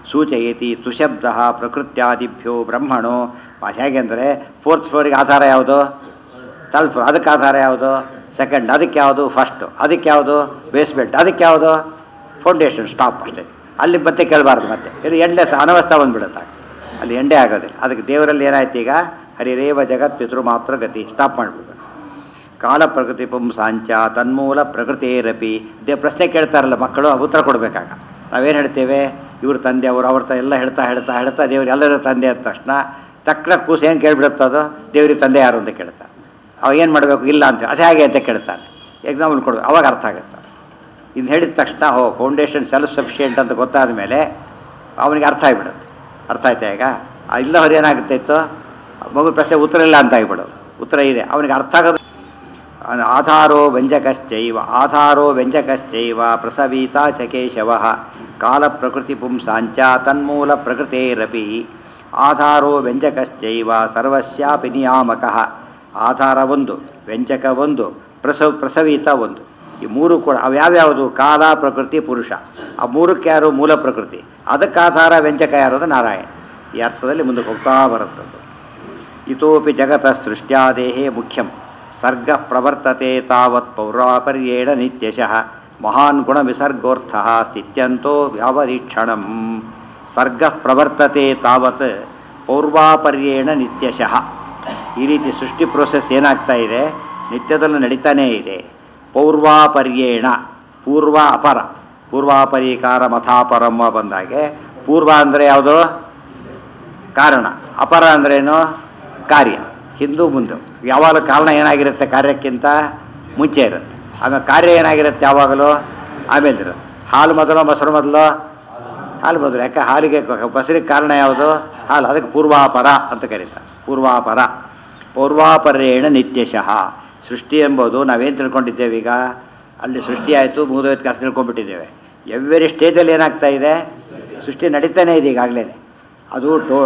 ಸೂಚಯತಿ ತುಶಬ್ದ ಪ್ರಕೃತ್ಯಾದಿಭ್ಯೋ ಬ್ರಹ್ಮಣೋ ಅದು ಹೇಗೆ ಅಂದರೆ ಫೋರ್ತ್ ಫ್ಲೋರಿಗೆ ಆಧಾರ ಯಾವುದು ಥರ್ಡ್ ಫ್ಲೋರ್ ಅದಕ್ಕೆ ಆಧಾರ ಯಾವುದು ಸೆಕೆಂಡ್ ಅದಕ್ಕೆ ಯಾವುದು ಫಸ್ಟು ಅದಕ್ಕೆ ಯಾವುದು ಬೇಸ್ಮೆಂಟ್ ಅದಕ್ಕೆ ಯಾವುದು ಫೌಂಡೇಶನ್ ಸ್ಟಾಪ್ ಅಷ್ಟೇ ಅಲ್ಲಿ ಮತ್ತೆ ಕೇಳಬಾರ್ದು ಮತ್ತೆ ಇದು ಎಂಡ್ಲೆಸ್ ಅನವಸ್ಥಾ ಬಂದ್ಬಿಡುತ್ತೆ ಅಲ್ಲಿ ಎಂಡೇ ಆಗೋದಿಲ್ಲ ಅದಕ್ಕೆ ದೇವರಲ್ಲಿ ಏನಾಯ್ತು ಈಗ ಹರಿರೇವ ಜಗತ್ ಪಿತೃ ಮಾತ್ರ ಗತಿ ಸ್ಟಾಪ್ ಮಾಡಿಬಿಡ್ಬೇಕು ಕಾಲ ಪ್ರಕೃತಿ ಪುಂಸಾಂಚ ತನ್ಮೂಲ ಪ್ರಕೃತಿರಪಿ ದೇ ಪ್ರಶ್ನೆ ಕೇಳ್ತಾರಲ್ಲ ಮಕ್ಕಳು ಉತ್ತರ ಕೊಡಬೇಕಾಗ ನಾವೇನು ಹೇಳ್ತೇವೆ ಇವ್ರ ತಂದೆ ಅವರು ಅವ್ರ ತ ಎಲ್ಲ ಹೇಳ್ತಾ ಹೇಳ್ತಾ ಹೇಳ್ತಾ ದೇವ್ರು ಎಲ್ಲರ ತಂದೆ ಅಂದ ತಕ್ಷಣ ತಕ್ಷಣ ಕೂಸು ಏನು ಕೇಳ್ಬಿಡುತ್ತದು ದೇವ್ರಿಗೆ ತಂದೆ ಯಾರು ಅಂತ ಕೇಳ್ತಾರೆ ಅವ ಏನು ಮಾಡಬೇಕು ಇಲ್ಲ ಅಂತ ಅದು ಹೇಗೆ ಅಂತ ಕೇಳ್ತಾನೆ ಎಕ್ಸಾಂಪಲ್ ಕೊಡಬೇಕು ಅವಾಗ ಅರ್ಥ ಆಗುತ್ತೆ ಇನ್ನು ಹೇಳಿದ ತಕ್ಷಣ ಓ ಫೌಂಡೇಶನ್ ಸೆಲ್ಫ್ ಸಫಿಷಿಯೆಂಟ್ ಅಂತ ಗೊತ್ತಾದ ಮೇಲೆ ಅವನಿಗೆ ಅರ್ಥ ಆಗಿಬಿಡುತ್ತೆ ಅರ್ಥ ಆಯ್ತಾ ಈಗ ಆ ಇಲ್ಲ ಹೊರ ಏನಾಗುತ್ತೆ ಇತ್ತು ಮಗು ಪ್ರಶ್ನೆ ಉತ್ತರ ಇಲ್ಲ ಅಂತ ಆಗಿಬಿಡೋದು ಉತ್ತರ ಇದೆ ಅವನಿಗೆ ಅರ್ಥ ಆಗೋದು ಆಧಾರೋ ವ್ಯಂಜಕಶ್ಚೈವ ಆಧಾರೋ ವ್ಯಂಜಕಶ್ಚೈವ ಪ್ರಸವೀತಾ ಚ ಕೇಶವ ಕಾಲ ಪ್ರಕೃತಿ ಪುಂಸಾಂಚ ತನ್ಮೂಲ ಪ್ರಕೃತೇರಪಿ ಆಧಾರೋ ವ್ಯಂಜಕಶ್ಚೈವ ಸರ್ವಸ್ಯಾಪಿ ನಿಯಾಮಕ ಆಧಾರ ಒಂದು ವ್ಯಂಜಕ ಒಂದು ಪ್ರಸವ ಪ್ರಸವೀತ ಒಂದು ಈ ಮೂರು ಕೂಡ ಅವ್ಯಾವ್ಯಾವುದು ಕಾಲ ಪ್ರಕೃತಿ ಪುರುಷ ಆ ಮೂರಕ್ಕೆ ಯಾರು ಮೂಲ ಪ್ರಕೃತಿ ಅದಕ್ಕೆ ಆಧಾರ ವ್ಯಂಜಕ ಯಾರು ನಾರಾಯಣ ಈ ಅರ್ಥದಲ್ಲಿ ಮುಂದಕ್ಕೆ ಹೋಗ್ತಾ ಬರುತ್ತದ್ದು ಇತೋಪಿ ಜಗತ ಸೃಷ್ಟ್ಯಾದೇಹೇ ಮುಖ್ಯಂ ಸರ್ಗ ಪ್ರವರ್ತತೆ ತಾವತ್ ಪೌರಾಪರ್ಯೇಣ ನಿತ್ಯಶಃ ಮಹಾನ್ ಗುಣ ವಿಸರ್ಗೋರ್ಥ ಸ್ಥಿತ್ಯಂತೋ ವ್ಯಾವರೀಕ್ಷಣಂ ಸರ್ಗ ಪ್ರವರ್ತತೆ ತಾವತ್ ಪೌರ್ವಾಪರ್ಯೇಣ ನಿತ್ಯಶಃ ಈ ರೀತಿ ಸೃಷ್ಟಿ ಪ್ರೋಸೆಸ್ ಏನಾಗ್ತಾ ಇದೆ ನಿತ್ಯದಲ್ಲೂ ನಡೀತಾನೇ ಇದೆ ಪೌರ್ವಾಪರ್ಯೇಣ ಪೂರ್ವ ಅಪರ ಪೂರ್ವಾಪರಿಕಾರ ಮಥಾಪರಮ್ಮ ಬಂದಾಗೆ ಪೂರ್ವ ಅಂದರೆ ಯಾವುದು ಕಾರಣ ಅಪರ ಅಂದ್ರೇನು ಕಾರ್ಯ ಹಿಂದೂ ಮುಂದೆ ಯಾವಾಗಲೂ ಕಾರಣ ಏನಾಗಿರುತ್ತೆ ಕಾರ್ಯಕ್ಕಿಂತ ಮುಂಚೆ ಇರುತ್ತೆ ಆಮೇಲೆ ಕಾರ್ಯ ಏನಾಗಿರುತ್ತೆ ಯಾವಾಗಲೂ ಆಮೇಲೆ ಇರುತ್ತೆ ಹಾಲು ಮೊದಲು ಮೊಸರು ಮೊದಲು ಹಾಲು ಮೊದಲು ಯಾಕೆ ಹಾಲಿಗೆ ಮೊಸರಿಗೆ ಕಾರಣ ಯಾವುದು ಹಾಲು ಅದಕ್ಕೆ ಪೂರ್ವಾಪರ ಅಂತ ಕರೀತಾರೆ ಪೂರ್ವಾಪರ ಪೂರ್ವಾಪರೇಣ ನಿತ್ಯಶಃ ಸೃಷ್ಟಿ ಎಂಬುದು ನಾವೇನು ತಿಳ್ಕೊಂಡಿದ್ದೇವೆ ಈಗ ಅಲ್ಲಿ ಸೃಷ್ಟಿ ಆಯಿತು ಮೂದೋಯ್ತು ಕಾಸು ತಿಳ್ಕೊಂಡ್ಬಿಟ್ಟಿದ್ದೇವೆ ಎವ್ರಿ ಸ್ಟೇಜಲ್ಲಿ ಏನಾಗ್ತಾ ಇದೆ ಸೃಷ್ಟಿ ನಡೀತಾನೆ ಇದೆ ಈಗಾಗಲೇ ಅದು ಟೋ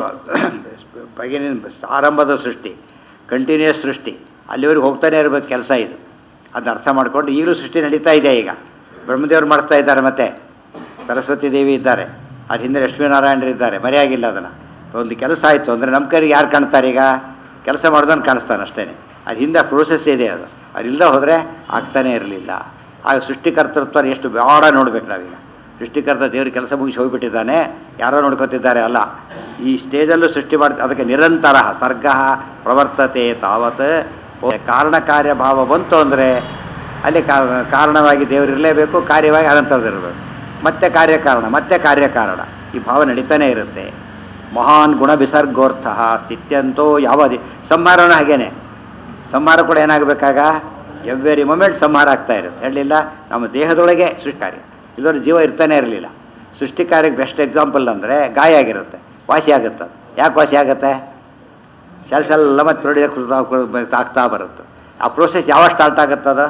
ಬಗೆನಿನ ಆರಂಭದ ಸೃಷ್ಟಿ ಕಂಟಿನ್ಯೂಸ್ ಸೃಷ್ಟಿ ಅಲ್ಲಿವರೆಗೆ ಹೋಗ್ತಾನೆ ಇರಬೇಕು ಕೆಲಸ ಇದು ಅದನ್ನ ಅರ್ಥ ಮಾಡಿಕೊಂಡು ಈಗಲೂ ಸೃಷ್ಟಿ ನಡೀತಾ ಇದೆ ಈಗ ಬ್ರಹ್ಮದೇವರು ಮಾಡಿಸ್ತಾ ಇದ್ದಾರೆ ಮತ್ತೆ ಸರಸ್ವತಿ ದೇವಿ ಇದ್ದಾರೆ ಅದ್ರ ಹಿಂದೆ ಲಕ್ಷ್ಮೀನಾರಾಯಣರು ಇದ್ದಾರೆ ಮರೆಯಾಗಿಲ್ಲ ಅದನ್ನು ಒಂದು ಕೆಲಸ ಆಯಿತು ಅಂದರೆ ನಮ್ಮ ಕೈಗೆ ಯಾರು ಕಾಣ್ತಾರೆ ಈಗ ಕೆಲಸ ಮಾಡಿದವನು ಕಾಣಿಸ್ತಾನೆ ಅಷ್ಟೇ ಅದು ಹಿಂದೆ ಪ್ರೋಸೆಸ್ ಇದೆ ಅದು ಅದಿಲ್ಲದೆ ಹೋದರೆ ಆಗ್ತಾನೇ ಇರಲಿಲ್ಲ ಆಗ ಸೃಷ್ಟಿಕರ್ತೃತ್ವ ಎಷ್ಟು ಬೇಡ ನೋಡ್ಬೇಕು ನಾವೀಗ ಸೃಷ್ಟಿಕರ್ತ ದೇವ್ರ ಕೆಲಸ ಮುಗಿಸಿ ಹೋಗಿಬಿಟ್ಟಿದ್ದಾನೆ ಯಾರೋ ನೋಡ್ಕೊತಿದ್ದಾರೆ ಅಲ್ಲ ಈ ಸ್ಟೇಜಲ್ಲೂ ಸೃಷ್ಟಿ ಮಾಡಿ ಅದಕ್ಕೆ ನಿರಂತರ ಸರ್ಗ ಪ್ರವರ್ತತೆ ತಾವತ್ ಕಾರಣ ಕಾರ್ಯ ಭಾವ ಬಂತು ಅಂದರೆ ಅಲ್ಲಿ ಕಾ- ಕಾರಣವಾಗಿ ದೇವರಿರಲೇಬೇಕು ಕಾರ್ಯವಾಗಿ ಅನಂತರದಿರಬೇಕು ಮತ್ತೆ ಕಾರ್ಯಕಾರಣ ಮತ್ತೆ ಕಾರ್ಯಕಾರಣ ಈ ಭಾವ ನಡೀತಾನೆ ಇರುತ್ತೆ ಮಹಾನ್ ಗುಣ ವಿಸರ್ಗೋರ್ಥ ಸ್ಥಿತ್ಯಂತೋ ಯಾವದಿ ಸಂಹಾರನೂ ಹಾಗೇನೆ ಸಂಹಾರ ಕೂಡ ಏನಾಗಬೇಕಾಗ ಎವ್ರಿ ಮೊಮೆಂಟ್ ಸಂಹಾರ ಆಗ್ತಾ ಇರುತ್ತೆ ಹೇಳಲಿಲ್ಲ ನಮ್ಮ ದೇಹದೊಳಗೆ ಸೃಷ್ಟಿ ಕಾರ್ಯ ಇದರ ಜೀವ ಇರ್ತಾನೆ ಇರಲಿಲ್ಲ ಸೃಷ್ಟಿ ಕಾರ್ಯಕ್ಕೆ ಬೆಸ್ಟ್ ಎಕ್ಸಾಂಪಲ್ ಅಂದರೆ ಗಾಯ ಆಗಿರುತ್ತೆ ವಾಸಿ ಆಗುತ್ತೆ ಅದು. ಯಾಕೆ ವಾಸಿ ಆಗುತ್ತೆ ಸೆಲ್ಸ್ ಎಲ್ಲ ಮತ್ತೆ ಪ್ರೊಡ್ಯೂಸ್ ಆಗ್ತಾ ಬರುತ್ತೆ ಆ ಪ್ರೋಸೆಸ್ ಯಾವಾಗ ಸ್ಟಾರ್ಟ್ ಆಗುತ್ತದ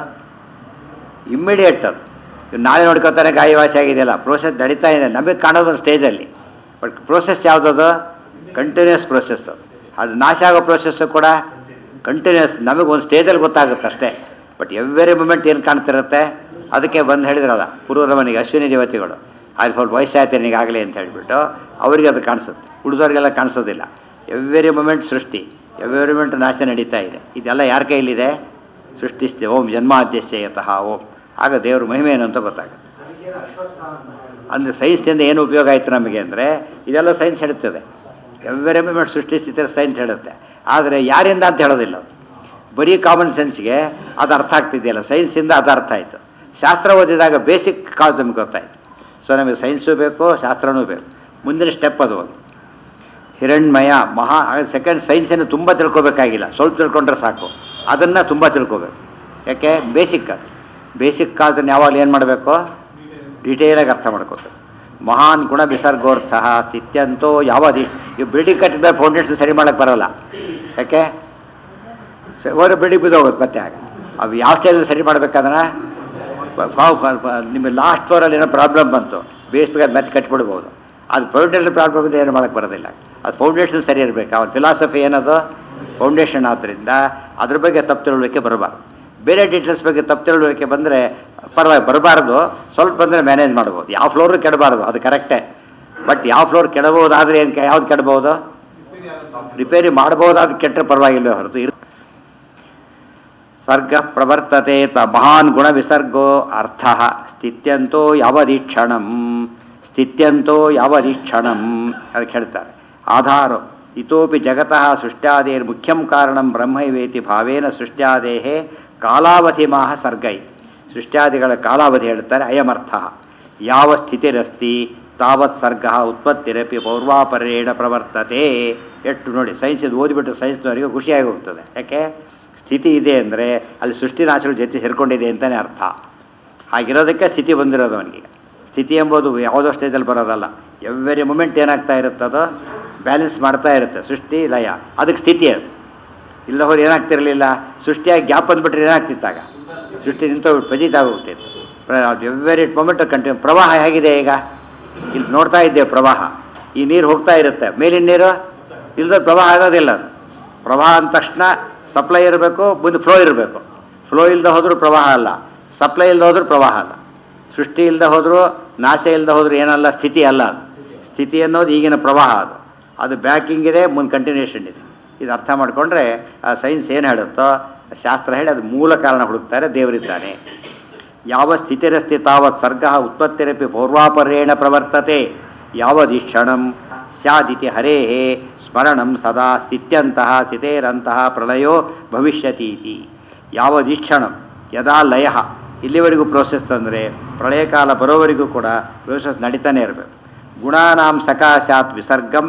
ಇಮ್ಮಿಡಿಯೇಟ್ ಅದು ಇವ್ ನಾಳೆ ನೋಡ್ಕೊತಾರೆ ಗಾಯ ವಾಸಿ ಆಗಿದೆಯಲ್ಲ ಪ್ರೋಸೆಸ್ ನಡೀತಾ ಇದೆ ನಮಗೆ ಕಾಣೋದು ಒಂದು ಸ್ಟೇಜಲ್ಲಿ ಬಟ್ ಪ್ರೋಸೆಸ್ ಯಾವುದದು ಕಂಟಿನ್ಯೂಸ್ ಪ್ರೋಸೆಸ್ ಅದು ಅದು ನಾಶ ಆಗೋ ಪ್ರೋಸೆಸ್ಸು ಕೂಡ ಕಂಟಿನ್ಯೂಸ್ ನಮಗೆ ಒಂದು ಸ್ಟೇಜಲ್ಲಿ ಗೊತ್ತಾಗುತ್ತೆ ಅಷ್ಟೇ ಬಟ್ ಎವ್ರಿ ಮೂಮೆಂಟ್ ಏನು ಕಾಣ್ತಿರುತ್ತೆ ಅದಕ್ಕೆ ಬಂದು ಹೇಳಿದ್ರಲ್ಲ ಪೂರ್ವರಮನಿಗೆ ಅಶ್ವಿನಿ ದೇವತೆಗಳು ಅಲ್ಲಿ ಸ್ವಲ್ಪ ವಯಸ್ಸಾಯ್ತು ನಿನಗಾಗಲಿ ಅಂತ ಹೇಳಿಬಿಟ್ಟು ಅವರಿಗೆ ಅದು ಕಾಣಿಸುತ್ತೆ ಉಳಿದವ್ರಿಗೆಲ್ಲ ಕಾಣಿಸೋದಿಲ್ಲ ಎವ್ರಿ ಮೂಮೆಂಟ್ ಸೃಷ್ಟಿ ಎವ್ರಿ ಮೂಮೆಂಟ್ ನಾಶ ನಡೀತಾ ಇದೆ ಇದೆಲ್ಲ ಯಾರ ಕೈಲಿದೆ ಸೃಷ್ಟಿಸ್ತೆ ಓಂ ಜನ್ಮಾದ್ಯಸ್ಯ ಯತಃ ಓಂ ಆಗ ದೇವ್ರ ಮಹಿಮೆ ಏನು ಅಂತ ಗೊತ್ತಾಗುತ್ತೆ ಅಂದರೆ ಸೈನ್ಸ್ನಿಂದ ಏನು ಉಪಯೋಗ ಆಯಿತು ನಮಗೆ ಅಂದರೆ ಇದೆಲ್ಲ ಸೈನ್ಸ್ ಹೇಳುತ್ತದೆ ಎವ್ರಿ ಮೂಮೆಂಟ್ ಸೃಷ್ಟಿಸ್ತಿದ್ರೆ ಸೈನ್ಸ್ ಹೇಳುತ್ತೆ ಆದರೆ ಯಾರಿಂದ ಅಂತ ಹೇಳೋದಿಲ್ಲ ಅದು ಬರೀ ಕಾಮನ್ ಸೆನ್ಸ್ಗೆ ಅದು ಅರ್ಥ ಆಗ್ತಿದೆಯಲ್ಲ ಸೈನ್ಸಿಂದ ಅದು ಅರ್ಥ ಆಯಿತು ಶಾಸ್ತ್ರ ಓದಿದಾಗ ಬೇಸಿಕ್ ಕಾಸ್ ನಮ್ಗೆ ಗೊತ್ತಾಯಿತು ಸೊ ನಮಗೆ ಸೈನ್ಸು ಬೇಕು ಶಾಸ್ತ್ರನೂ ಬೇಕು ಮುಂದಿನ ಸ್ಟೆಪ್ ಅದು ಒಂದು ಹಿರಣ್ಮಯ ಮಹಾ ಸೆಕೆಂಡ್ ಸೈನ್ಸನ್ನು ತುಂಬ ತಿಳ್ಕೊಬೇಕಾಗಿಲ್ಲ ಸ್ವಲ್ಪ ತಿಳ್ಕೊಂಡ್ರೆ ಸಾಕು ಅದನ್ನು ತುಂಬ ತಿಳ್ಕೊಬೇಕು ಯಾಕೆ ಬೇಸಿಕ್ ಅದು ಬೇಸಿಕ್ ಕಾಸನ್ನು ಯಾವಾಗಲೂ ಏನು ಮಾಡಬೇಕು ಡೀಟೇಲಾಗಿ ಅರ್ಥ ಮಾಡ್ಕೋಬೇಕು ಮಹಾನ್ ಗುಣ ವಿಸರ್ಗೋರ್ಥ ಸ್ಥಿತ್ಯಂತೋ ಯಾವದಿ ಈ ಬಿಲ್ಡಿಂಗ್ ಕಟ್ಟಿದ ಫೌಂಡೇಶನ್ ಸರಿ ಮಾಡೋಕ್ಕೆ ಬರೋಲ್ಲ ಯಾಕೆ ಓರೆ ಬಿಲ್ಡಿಂಗ್ ಬಿದ್ದೋಗುತ್ತೆ ಮತ್ತೆ ಆಗ ಅವು ಯಾವ ಸ್ಟೇಜಲ್ಲಿ ಸರಿ ಮಾಡ್ಬೇಕಾದ್ರೆ ನಿಮಗೆ ಲಾಸ್ಟ್ ಫ್ಲೋರಲ್ಲಿ ಏನೋ ಪ್ರಾಬ್ಲಮ್ ಬಂತು ಬೇಸ್ಬೇಕಾದ್ರೆ ಮತ್ತೆ ಕಟ್ಬಿಡ್ಬೋದು ಅದು ಫೌಂಡೇಶನ್ ಪ್ರಾಬ್ಲಮ್ ಇದೆ ಏನು ಮಾಡೋಕ್ಕೆ ಬರೋದಿಲ್ಲ ಅದು ಫೌಂಡೇಶನ್ ಸರಿ ಇರಬೇಕು ಅವನ ಫಿಲಾಸಫಿ ಏನದು ಫೌಂಡೇಶನ್ ಆದ್ದರಿಂದ ಅದ್ರ ಬಗ್ಗೆ ತಪ್ಪು ತಿಳುವಳಿಕೆ ಬರಬಾರ್ದು ಬೇರೆ ಡೀಟೇಲ್ಸ್ ಬಗ್ಗೆ ತಪ್ಪು ತಿಳುವಳಿಕೆ ಬಂದರೆ ಪರವಾಗಿ ಬರಬಾರ್ದು ಸ್ವಲ್ಪ ಬಂದರೆ ಮ್ಯಾನೇಜ್ ಮಾಡ್ಬೋದು ಯಾವ ಫ್ಲೋರು ಕೆಡಬಾರ್ದು ಅದು ಕರೆಕ್ಟೇ ಬಟ್ ಯಾವ ಫ್ಲೋರ್ ಕೆಡಬಹುದಾದ್ರೆ ಏನು ಯಾವ್ದು ಕೆಡಬಹುದು ರಿಪೇರಿ ಮಾಡಬಹುದಾದ ಕೆಟ್ಟರೆ ಪರವಾಗಿಲ್ಲ ಹೊರತು ಇರ್ ಸರ್ಗ ಪ್ರವರ್ತತೆ ತ ಮಹಾನ್ ಗುಣ ವಿಸರ್ಗೋ ಅರ್ಥ ಸ್ಥಿತ್ಯಂತೋ ಯಾವದೀಕ್ಷಣಂ ಸ್ಥಿತ್ಯಂತೋ ಯಾವದೀಕ್ಷಣಂ ಅದಕ್ಕೆ ಹೇಳ್ತಾರೆ ಆಧಾರ ಇತೋಪಿ ಜಗತಃ ಸೃಷ್ಟ್ಯಾದೇರ್ ಮುಖ್ಯಂ ಕಾರಣಂ ಬ್ರಹ್ಮೈವೇತಿ ಭಾವೇನ ಸೃಷ್ಟ್ಯಾದೇಹೇ ಕಾಲಾವಧಿ ಮಾಹ ಸರ್ಗೈ ಸೃಷ್ಟ್ಯಾದಿಗಳ ಕಾಲಾವಧಿ ಹೇಳ್ತಾರೆ ಅಯಮರ್ಥ ಯಾವ ಸ್ಥಿತಿರಸ್ತಿ ತಾವತ್ ಸರ್ಗ ಉತ್ಪತ್ತಿರಪಿ ಪೌರ್ವಾಪರೇಣ ಪ್ರವರ್ತತೆ ಎಷ್ಟು ನೋಡಿ ಸೈನ್ಸ್ ಇದು ಓದಿಬಿಟ್ಟು ಸೈನ್ಸ್ನವರಿಗೆ ಖುಷಿಯಾಗಿ ಹೋಗ್ತದೆ ಯಾಕೆ ಸ್ಥಿತಿ ಇದೆ ಅಂದರೆ ಅಲ್ಲಿ ಸೃಷ್ಟಿನಾಶಗಳ ಜೊತೆ ಸೇರ್ಕೊಂಡಿದೆ ಅಂತಲೇ ಅರ್ಥ ಹಾಗಿರೋದಕ್ಕೆ ಸ್ಥಿತಿ ಬಂದಿರೋದು ಅವನಿಗೆ ಸ್ಥಿತಿ ಎಂಬುದು ಯಾವುದೋ ಸ್ಟೇಜಲ್ಲಿ ಬರೋದಲ್ಲ ಎವ್ರಿ ಮೂಮೆಂಟ್ ಏನಾಗ್ತಾ ಇರುತ್ತದೋ ಬ್ಯಾಲೆನ್ಸ್ ಮಾಡ್ತಾ ಇರುತ್ತೆ ಸೃಷ್ಟಿ ಲಯ ಅದಕ್ಕೆ ಸ್ಥಿತಿ ಅದು ಇಲ್ಲ ಹೋದ್ರೆ ಏನಾಗ್ತಿರಲಿಲ್ಲ ಸೃಷ್ಟಿಯಾಗಿ ಗ್ಯಾಪ್ ಬಂದ್ಬಿಟ್ರೆ ಏನಾಗ್ತಿತ್ತಾಗ ಸೃಷ್ಟಿ ನಿಂತೋಗ್ಬಿಟ್ಟು ಪಜಿತಾಗಿ ಹೋಗ್ತಿತ್ತು ಎವ್ರಿ ಮೊಮೆಂಟ್ ಕಂಟಿನ್ಯೂ ಪ್ರವಾಹ ಹೇಗಿದೆ ಈಗ ಇಲ್ಲಿ ನೋಡ್ತಾ ಇದ್ದೇವೆ ಪ್ರವಾಹ ಈ ನೀರು ಹೋಗ್ತಾ ಇರುತ್ತೆ ಮೇಲಿನ ನೀರು ಇಲ್ಲದ ಪ್ರವಾಹ ಆಗೋದಿಲ್ಲ ಅದು ಪ್ರವಾಹ ಅಂದ ತಕ್ಷಣ ಸಪ್ಲೈ ಇರಬೇಕು ಮುಂದೆ ಫ್ಲೋ ಇರಬೇಕು ಫ್ಲೋ ಇಲ್ಲದೆ ಹೋದರೂ ಪ್ರವಾಹ ಅಲ್ಲ ಸಪ್ಲೈ ಇಲ್ಲದೆ ಹೋದ್ರೂ ಪ್ರವಾಹ ಅಲ್ಲ ಸೃಷ್ಟಿ ಇಲ್ಲದೆ ಹೋದರೂ ನಾಶ ಇಲ್ಲದೆ ಹೋದ್ರೂ ಏನಲ್ಲ ಸ್ಥಿತಿ ಅಲ್ಲ ಅದು ಸ್ಥಿತಿ ಅನ್ನೋದು ಈಗಿನ ಪ್ರವಾಹ ಅದು ಅದು ಬ್ಯಾಕಿಂಗ್ ಇದೆ ಮುಂದೆ ಕಂಟಿನ್ಯೂಷನ್ ಇದೆ ಇದು ಅರ್ಥ ಮಾಡಿಕೊಂಡ್ರೆ ಆ ಸೈನ್ಸ್ ಏನು ಹೇಳುತ್ತೋ ಶಾಸ್ತ್ರ ಹೇಳಿ ಅದು ಮೂಲ ಕಾರಣ ಹುಡುಕ್ತಾರೆ ದೇವರಿದ್ದಾನೆ ಯಾವ ಸ್ಥಿತಿರಸ್ತಿ ತಾವತ್ ಸರ್ಗ ಉತ್ಪತ್ತಿರಪಿ ಪೂರ್ವಾಪರೇಣ ಪ್ರವರ್ತತೆ ಯಾವದೀಕ್ಷಣಂ ಸ್ಯಾದಿತಿ ಹರೇ ಸ್ಮರಣಂ ಸದಾ ಸ್ಥಿತ್ಯಂತಹ ಸ್ಥಿತೇರಂತಹ ಪ್ರಳಯೋ ಭವಿಷ್ಯತೀತಿ ಯಾವದೀಕ್ಷಣಂ ಯದಾ ಲಯ ಇಲ್ಲಿವರೆಗೂ ಪ್ರೋಸೆಸ್ ತಂದರೆ ಪ್ರಳಯ ಕಾಲ ಬರೋವರೆಗೂ ಕೂಡ ಪ್ರೋಸೆಸ್ ನಡೀತಾನೆ ಇರಬೇಕು ಗುಣಾನಾಂ ಸಕಾಶಾತ್ ವಿಸರ್ಗಂ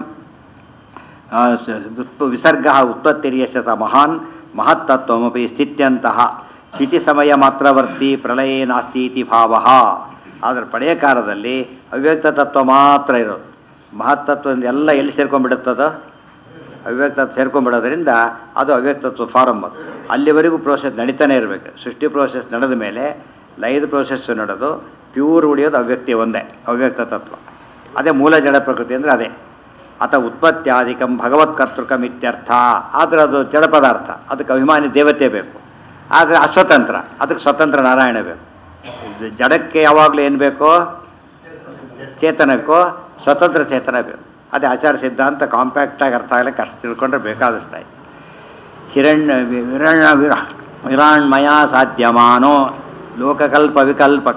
ವಿಸರ್ಗ ಉತ್ಪತ್ತಿರ್ಯಶ ಸ ಮಹಾನ್ ಮಹತ್ತತ್ವಮಪಿ ಸ್ಥಿತ್ಯಂತಹ ಸ್ಥಿತಿ ಸಮಯ ಮಾತ್ರವರ್ತಿ ಪ್ರಳಯೇ ನಾಸ್ತೀತಿ ಭಾವ ಆದರೆ ಪ್ರಳಯ ಕಾಲದಲ್ಲಿ ಅವ್ಯಕ್ತ ತತ್ವ ಮಾತ್ರ ಇರೋದು ಮಹತ್ತತ್ವ ಎಲ್ಲ ಎಲ್ಲಿ ಸೇರ್ಕೊಂಡ್ಬಿಡುತ್ತದೋ ಅವ್ಯಕ್ತ ಸೇರ್ಕೊಂಡ್ಬಿಡೋದ್ರಿಂದ ಅದು ಅವ್ಯಕ್ತತ್ವ ಫಾರಮ್ ಅದು ಅಲ್ಲಿವರೆಗೂ ಪ್ರೋಸೆಸ್ ನಡೀತಾನೆ ಇರಬೇಕು ಸೃಷ್ಟಿ ಪ್ರೋಸೆಸ್ ನಡೆದ ಮೇಲೆ ಲಯದ ಪ್ರೋಸೆಸ್ಸು ನಡೆದು ಪ್ಯೂರ್ ಉಳಿಯೋದು ಅವ್ಯಕ್ತಿ ಒಂದೇ ಅವ್ಯಕ್ತ ತತ್ವ ಅದೇ ಮೂಲ ಜಡ ಪ್ರಕೃತಿ ಅಂದರೆ ಅದೇ ಅಥ ಉತ್ಪತ್ತಿಯಾದಿಕಂ ಭಗವತ್ ಕರ್ತೃಕಂ ಇತ್ಯರ್ಥ ಆದರೆ ಅದು ಜಡ ಪದಾರ್ಥ ಅದಕ್ಕೆ ಅಭಿಮಾನಿ ದೇವತೆ ಬೇಕು ಆದರೆ ಅಸ್ವತಂತ್ರ ಅದಕ್ಕೆ ಸ್ವತಂತ್ರ ನಾರಾಯಣ ಬೇಕು ಇದು ಜಡಕ್ಕೆ ಯಾವಾಗಲೂ ಏನು ಬೇಕೋ ಚೇತನಕ್ಕೋ ಸ್ವತಂತ್ರ ಚೇತನ ಬೇಕು ಅದೇ ಆಚಾರ ಸಿದ್ಧಾಂತ ಕಾಂಪ್ಯಾಕ್ಟಾಗಿ ಅರ್ಥ ಆಗಲಿಕ್ಕೆ ಅಷ್ಟು ತಿಳ್ಕೊಂಡ್ರೆ ಬೇಕಾದಷ್ಟಾಯ್ತು ಹಿರಣ್ಯ ವಿರಣ್ಯ ವಿರ ವಿರಾಣ್ಮಯ ಸಾಧ್ಯಮಾನೋ ಲೋಕಕಲ್ಪ ವಿಕಲ್ಪಕ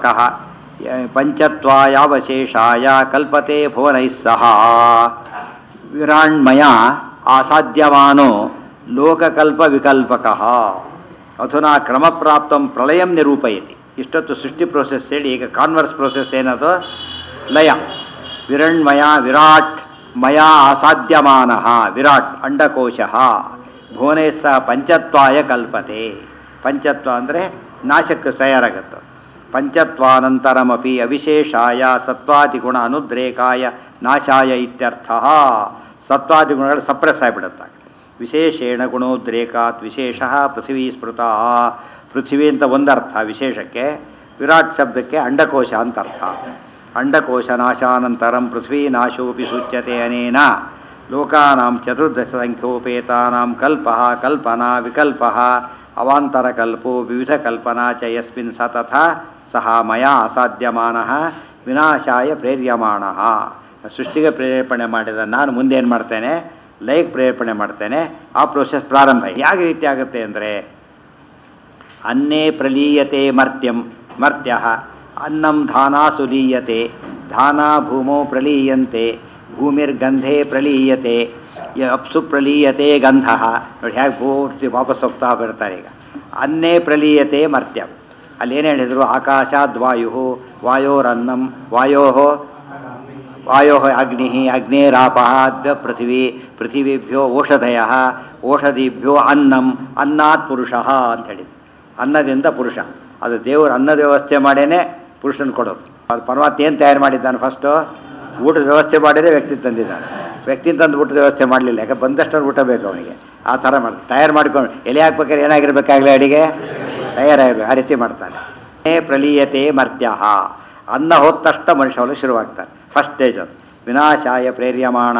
ಪಂಚತ್ವಾಯಾವಶೇಷಾಯ ಕಲ್ಪತೆ ಭುವನೈಃ ಸಹ ವಿರಾಣ್ಮಯ ಆಸಾಧ್ಯಮಾನೋ ಲೋಕಕಲ್ಪ ವಿಕಲ್ಪಕ ಅಧುನಾ ಕ್ರಮಪ್ರಾಪ್ತಂ ಪ್ರಳಯಂ ನಿರೂಪಯತಿ ಇಷ್ಟೊತ್ತು ಸೃಷ್ಟಿ ಪ್ರೋಸೆಸ್ ಹೇಳಿ ಈಗ ಕಾನ್ವರ್ಸ್ ಪ್ರೋಸೆಸ್ ಏನದು ಲಯ ವಿರಣ್ಮಯ ವಿರಾಟ್ ಮಯ ಅಸಾಧ್ಯಮಾನ ವಿರಾಟ್ ಅಂಡಕೋಶ ಭುವನೇ ಸಹ ಪಂಚತ್ವಾಯ ಕಲ್ಪತೆ ಪಂಚತ್ವ ಅಂದರೆ ನಾಶಕ್ಕೆ ತಯಾರಾಗುತ್ತೆ ಪಂಚತ್ವಾನಂತರಮಪಿ ಅವಿಶೇಷಾಯ ಸತ್ವಾದಿಗುಣ ಅನುದ್ರೇಕಾಯ ನಾಶಾಯ ಇತ್ಯರ್ಥ ಸತ್ವಾದಿಗುಣಗಳು ಸಪ್ರೆಸ್ ಆಗಿಬಿಡುತ್ತೆ ವಿಶೇಷೇಣ ಗುಣೋದ್ರೇಕಾತ್ ವಿಶೇಷ ಪೃಥ್ವೀ ಸ್ಮೃತ ಪೃಥ್ವಿ ಅಂತ ಒಂದರ್ಥ ವಿಶೇಷಕ್ಕೆ ವಿರಾಟ್ ಶಬ್ದಕ್ಕೆ ಅಂಡಕೋಶ ಅಂತ ಅರ್ಥ ಅಂಡಕೋಶ ನಾಶಾನಂತರಂ ಪೃಥ್ವೀ ನಾಶೋಪಿ ಸೂಚ್ಯತೆ ಅನೇನ ಲೋಕಾನಾಂ ಚತುರ್ದಶ ಸಂಖ್ಯೋಪೇತಾನಾಂ ಕಲ್ಪ ಕಲ್ಪನಾ ವಿಕಲ್ಪ ಅವಾಂತರಕಲ್ಪೋ ವಿವಿಧ ಕಲ್ಪನಾ ಚ ಯಸ್ಮಿನ್ ಸ ತಥಾ ಸಹ ಮಯಾ ಅಸಾಧ್ಯಮಾನ ವಿನಾಶಾಯ ಪ್ರೇರ್ಯಮಾಣ ಸೃಷ್ಟಿಗೆ ಪ್ರೇರೇಪಣೆ ಮಾಡಿದ ನಾನು ಮುಂದೇನು ಮಾಡ್ತೇನೆ ಲೈಕ್ ಪ್ರೇರೇಪಣೆ ಮಾಡ್ತೇನೆ ಆ ಪ್ರೋಸೆಸ್ ಪ್ರಾರಂಭ ಯಾವ ರೀತಿ ಆಗುತ್ತೆ ಅಂದರೆ ಅನ್ನೇ ಪ್ರಲೀಯತೆ ಮರ್ತ್ಯಂ ಮರ್ತ್ಯ ಅನ್ನಂ ಧಾನಾ ಸುಲೀಯತೆ ಧಾನಾ ಭೂಮೌ ಪ್ರಲೀಯಂತೆ ಭೂಮಿರ್ಗಂಧೆ ಪ್ರಲೀಯತೆ ಯ ಅಪ್ಸು ಪ್ರಲೀಯತೆ ಗಂಧ ನೋಡಿ ಹೇಗೆ ಪೂರ್ತಿ ವಾಪಸ್ ಹೋಗ್ತಾ ಬರ್ತಾರೆ ಈಗ ಅನ್ನೇ ಪ್ರಲೀಯತೆ ಮರ್ತ್ಯ ಅಲ್ಲಿ ಏನು ಹೇಳಿದರು ಆಕಾಶಾದ್ವಾಯು ವಾಯೋರನ್ನಂ ವಾಯೋ ವಾಯೋ ಅಗ್ನಿ ಅಗ್ನೇರಾಪ ದ್ವ ಪೃಥಿವಿ ಪೃಥಿವಿಭ್ಯೋ ಓಷಧಯ ಓಷಧಿಭ್ಯೋ ಅನ್ನಂ ಅನ್ನಾತ್ ಪುರುಷ ಅಂತ ಹೇಳಿದ್ರು ಅನ್ನದಿಂದ ಪುರುಷ ಅದು ದೇವರು ಅನ್ನದ ವ್ಯವಸ್ಥೆ ಮಾಡೇನೆ ಪುರುಷನ ಕೊಡೋದು ಅದು ಪರಮಾತ್ಮ ಏನು ತಯಾರು ಮಾಡಿದ್ದಾನೆ ಫಸ್ಟು ಊಟದ ವ್ಯವಸ್ಥೆ ಮಾಡಿದರೆ ವ್ಯಕ್ತಿ ತಂದಿದ್ದಾನೆ ವ್ಯಕ್ತಿ ತಂದು ಊಟದ ವ್ಯವಸ್ಥೆ ಮಾಡಲಿಲ್ಲ ಯಾಕೆ ಬಂದಷ್ಟು ಊಟ ಬೇಕು ಅವನಿಗೆ ಆ ಥರ ಮಾಡಿ ತಯಾರು ಮಾಡ್ಕೊಂಡು ಎಲೆ ಹಾಕ್ಬೇಕಾದ್ರೆ ಏನಾಗಿರ್ಬೇಕಾಗಲಿ ಅಡಿಗೆ ತಯಾರಾಗಬೇಕು ಆ ರೀತಿ ಮಾಡ್ತಾನೆ ಏ ಪ್ರಲೀಯತೆ ಮರ್ತ್ಯ ಅನ್ನ ಹೋದ ತಕ್ಷಣ ಮನುಷ್ಯಗಳು ಶುರುವಾಗ್ತಾರೆ ಫಸ್ಟ್ ಸ್ಟೇಜ್ ಅದು ವಿನಾಶಾಯ ಪ್ರೇರ್ಯಮಾಣ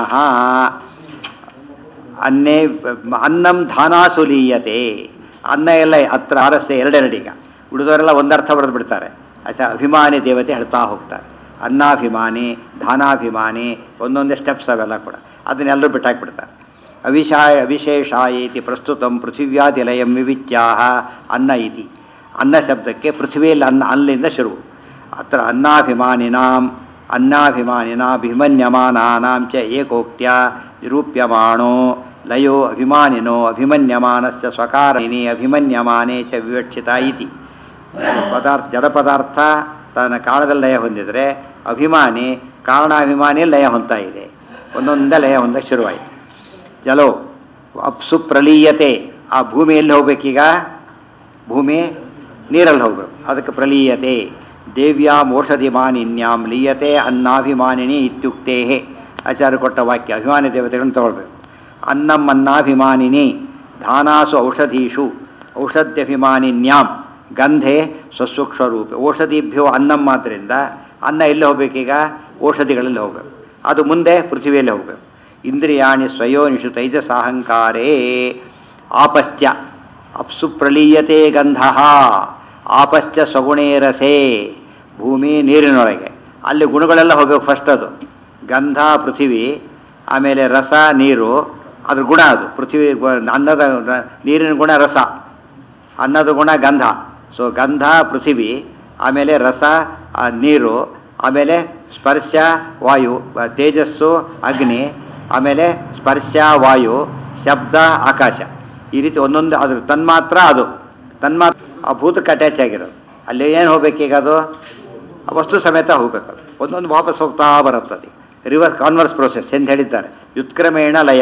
ಅನ್ನೇ ಅನ್ನಂ ಧಾನಾಸುಲೀಯತೆ ಅನ್ನ ಎಲ್ಲ ಹತ್ರ ಆರಸ್ಯ ಎರಡೆರಡೀಗ ಉಳಿದವರೆಲ್ಲ ಒಂದರ್ಥ ಬರೆದು ಬಿಡ್ತಾರೆ ಅಷ್ಟ ಅಭಿಮಾನಿ ದೇವತೆ ಹೇಳ್ತಾ ಹೋಗ್ತಾರೆ ಅನ್ನಾಭಿಮಾನಿ ಧಾನಾಭಿಮಾನಿ ಒಂದೊಂದೇ ಸ್ಟೆಪ್ಸ್ ಅವೆಲ್ಲ ಕೂಡ ಅದನ್ನೆಲ್ಲರೂ ಬಿಟ್ಟಾಕ್ಬಿಡ್ತಾರೆ ಅವಿಶಾಯ ಅವಿಶೇಷ ಇತಿ ಪ್ರಸ್ತುತಂ ಪೃಥಿವ್ಯಾದಿಲಯಂ ವಿವಿಚ್ಯಾಹ ಅನ್ನ ಇತಿ ಅನ್ನ ಶಬ್ದಕ್ಕೆ ಪೃಥ್ವಿಯಲ್ಲಿ ಅನ್ನ ಅಲ್ಲಿಂದ ಶುರು ಅತ್ರ ಅನ್ನಾಭಿಮಾನಿನಾಂ ಅನ್ನಾಭಿಮಾನಿನಾಭಿಮನ್ಯಮಾನಾನಾಂ ಚ ಏಕೋಕ್ತ್ಯ ನಿರೂಪ್ಯಮಾಣೋ ಲಯೋ ಅಭಿಮಾನಿನೋ ಅಭಿಮನ್ಯಮಾನಸ್ಯ ಸ್ವಕಾರಿಣಿ ಅಭಿಮನ್ಯಮಾನೇ ಚ ವಿವಕ್ಷಿತ ಇತಿ ಪದಾರ್ಥ ಜಡ ಪದಾರ್ಥ ತನ್ನ ಕಾರಣದಲ್ಲಿ ಲಯ ಹೊಂದಿದರೆ ಅಭಿಮಾನಿ ಕಾರಣಾಭಿಮಾನಿ ಲಯ ಹೊಂದ್ತಾ ಇದೆ ಒಂದೊಂದೇ ಲಯ ಹೊಂದಕ್ಕೆ ಶುರುವಾಯಿತು ಜಲೋ ಅಪ್ಸು ಪ್ರಲೀಯತೆ ಆ ಭೂಮಿಯಲ್ಲಿ ಹೋಗ್ಬೇಕೀಗ ಭೂಮಿ ನೀರಲ್ಲಿ ಹೋಗ್ಬೇಕು ಅದಕ್ಕೆ ಪ್ರಲೀಯತೆ ದೇವ್ಯಾಂ ಓಷಧಿಮಾನಿನ್ಯಾಂ ಲೀಯತೆ ಅನ್ನಾಭಿಮಾನಿನಿ ಇತ್ಯುಕ್ತೇ ಆಚಾರ್ಯ ಕೊಟ್ಟ ವಾಕ್ಯ ಅಭಿಮಾನಿ ದೇವತೆಗಳನ್ನು ತಗೊಳ್ಬೇಕು ಅನ್ನಂ ಅನ್ನಾಭಿಮಾನಿನಿ ಧಾನಾಸು ಔಷಧೀಷು ಔಷಧ್ಯಭಿಮಾನಿನ್ಯಾಂ ಗಂಧೆ ಸ್ವಸೂಕ್ಷ್ಮರೂಪೆ ಔಷಧಿಭ್ಯೋ ಅನ್ನಂ ಮಾತ್ರದಿಂದ ಅನ್ನ ಎಲ್ಲಿ ಹೋಗ್ಬೇಕೀಗ ಔಷಧಿಗಳಲ್ಲಿ ಹೋಗ್ಬೇಕು ಅದು ಮುಂದೆ ಪೃಥ್ವಿಯಲ್ಲಿ ಹೋಗ್ಬೇಕು ಇಂದ್ರಿಯಾಣಿ ಸ್ವಯೋನಿಷು ತೈಜಸಾಹಂಕಾರೇ ಆಪಶ್ಚ ಅಪ್ಸು ಪ್ರಲೀಯತೆ ಗಂಧ ಆಪಶ್ಚ ಸ್ವಗುಣೇ ರಸೇ ಭೂಮಿ ನೀರಿನೊಳಗೆ ಅಲ್ಲಿ ಗುಣಗಳೆಲ್ಲ ಹೋಗ್ಬೇಕು ಫಸ್ಟ್ ಅದು ಗಂಧ ಪೃಥಿವಿ ಆಮೇಲೆ ರಸ ನೀರು ಅದ್ರ ಗುಣ ಅದು ಪೃಥ್ವಿ ಗು- ಅನ್ನದ ರ- ನೀರಿನ ಗುಣ ರಸ ಅನ್ನದ ಗುಣ ಗಂಧ ಸೊ ಗಂಧ ಪೃಥಿವಿ ಆಮೇಲೆ ರಸ ಆ ನೀರು ಆಮೇಲೆ ಸ್ಪರ್ಶ ವಾಯು ಬ- ತೇಜಸ್ಸು ಅಗ್ನಿ ಆಮೇಲೆ ಸ್ಪರ್ಶ ವಾಯು ಶಬ್ದ ಆಕಾಶ ಈ ರೀತಿ ಒಂದೊಂದು ಅದ್ರ ತನ್ಮಾತ್ರ ಅದು ತನ್ಮಾತ್ರ ಆ ಭೂತಕ್ಕೆ ಅಟ್ಯಾಚ್ ಆಗಿರೋದು ಅಲ್ಲಿ ಏನು ಹೋಗ್ಬೇಕೀಗ ಅದು ಆ ವಸ್ತು ಸಮೇತ ಹೋಗ್ಬೇಕು ಅದು ಒಂದೊಂದು ವಾಪಸ್ ಹೋಗ್ತಾ ಬರುತ್ತದೆ ರಿವರ್ಸ್ ಕಾನ್ವರ್ಸ್ ಪ್ರೋಸೆಸ್ ಎಂದು ಹೇಳಿದ್ದಾರೆ ವ್ಯುತ್ಕ್ರಮೇಣ ಲಯ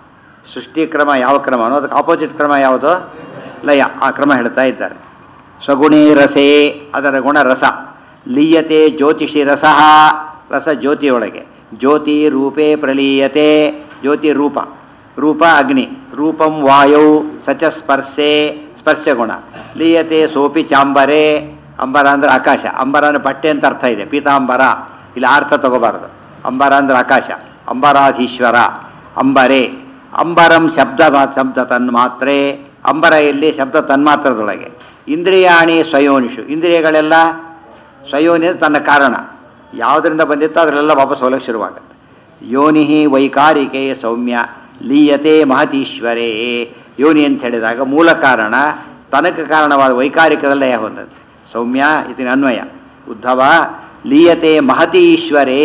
ಸೃಷ್ಟಿ ಕ್ರಮ ಯಾವ ಕ್ರಮ ಅನ್ನೋದಕ್ಕೆ ಆಪೋಸಿಟ್ ಕ್ರಮ ಯಾವುದು ಲಯ ಆ ಕ್ರಮ ಹೇಳ್ತಾ ಇದ್ದಾರೆ ಸ್ವಗುಣೇ ರಸೇ ಅದರ ಗುಣ ರಸ ಲೀಯತೆ ಜ್ಯೋತಿಷಿ ರಸಃ ರಸ ಜ್ಯೋತಿಯೊಳಗೆ ಜ್ಯೋತಿ ರೂಪೇ ಪ್ರಲೀಯತೆ ಜ್ಯೋತಿ ರೂಪ ರೂಪ ಅಗ್ನಿ ರೂಪಂ ವಾಯೌ ಸಚ ಸ್ಪರ್ಶೆ ಸ್ಪರ್ಶ ಗುಣ ಲೀಯತೆ ಸೋಪಿ ಚಾಂಬರೆ ಅಂಬರ ಅಂದ್ರೆ ಆಕಾಶ ಅಂಬರ ಅಂದ್ರೆ ಬಟ್ಟೆ ಅಂತ ಅರ್ಥ ಇದೆ ಪೀತಾಂಬರ ಇಲ್ಲಿ ಅರ್ಥ ತಗೋಬಾರದು ಅಂಬರ ಅಂದ್ರೆ ಆಕಾಶ ಅಂಬರಾಧೀಶ್ವರ ಅಂಬರೆ ಅಂಬರಂ ಶಬ್ದ ಮಾ- ಶಬ್ದ ತನ್ಮಾತ್ರೆ ಅಂಬರ ಇಲ್ಲಿ ಶಬ್ದ ತನ್ಮಾತ್ರದೊಳಗೆ ಇಂದ್ರಿಯಾಣಿ ಸ್ವಯೋನಿಷು ಇಂದ್ರಿಯಗಳೆಲ್ಲ ಸ್ವಯೋನಿ ಅಂದ್ರೆ ತನ್ನ ಕಾರಣ ಯಾವುದರಿಂದ ಬಂದಿತ್ತೋ ಅದರೆಲ್ಲ ವಾಪಸ್ ಹೋಗಕ್ಕೆ ಶುರುವಾಗುತ್ತೆ ಯೋನಿ ವೈಕಾರಿಕೆ ಸೌಮ್ಯ ಲೀಯತೆ ಮಹತೀಶ್ವರೇ ಯೋನಿ ಅಂತ ಹೇಳಿದಾಗ ಮೂಲ ಕಾರಣ ತನಕ ಕಾರಣವಾದ ವೈಕಾರಿಕದಲ್ಲೇ ಹೊಂದದ್ದು ಸೌಮ್ಯ ಇದನ್ನ ಅನ್ವಯ ಉದ್ಧವ ಲೀಯತೆ ಮಹತಿ ಈಶ್ವರೇ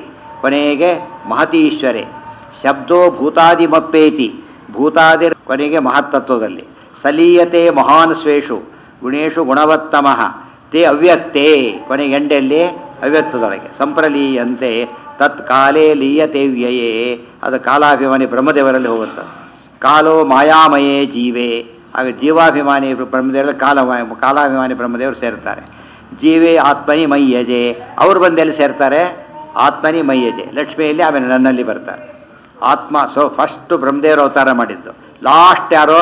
ಕೊನೆಗೆ ಮಹತಿ ಈಶ್ವರೇ ಶಬ್ದೋ ಭೂತಾದಿಮಪ್ಪೇತಿ ಭೂತಾದಿ ಕೊನೆಗೆ ಮಹತ್ತತ್ವದಲ್ಲಿ ಸಲೀಯತೆ ಮಹಾನ್ ಸ್ವೇಷು ಗುಣೇಶು ಗುಣವತ್ತಮಃ ತೇ ಅವ್ಯಕ್ತೇ ಕೊನೆಗೆ ಎಂಡೆಲ್ಲಿ ಅವ್ಯಕ್ತದೊಳಗೆ ಸಂಪ್ರಲೀಯಂತೆ ತತ್ಕಾಲೇ ಲೀಯತೆ ವ್ಯಯೇ ಅದು ಕಾಲಾಭಿಮಾನಿ ಬ್ರಹ್ಮದೇವರಲ್ಲಿ ಹೋಗುತ್ತೆ ಕಾಲೋ ಮಾಯಾಮಯೇ ಜೀವೇ ಆಗ ಜೀವಾಭಿಮಾನಿ ಬ್ರಹ್ಮದೇವರಲ್ಲಿ ಕಾಲ ಕಾಲಾಭಿಮಾನಿ ಬ್ರಹ್ಮದೇವರು ಸೇರ್ತಾರೆ ಜೀವೇ ಆತ್ಮನಿ ಮೈಯಜೆ ಅವ್ರು ಬಂದು ಎಲ್ಲಿ ಸೇರ್ತಾರೆ ಆತ್ಮನಿ ಮೈಯಜೆ ಲಕ್ಷ್ಮಿಯಲ್ಲಿ ಆಮೇಲೆ ನನ್ನಲ್ಲಿ ಬರ್ತಾರೆ ಆತ್ಮ ಸೊ ಫಸ್ಟ್ ಬ್ರಹ್ಮದೇವರು ಅವತಾರ ಮಾಡಿದ್ದು ಲಾಸ್ಟ್ ಯಾರೋ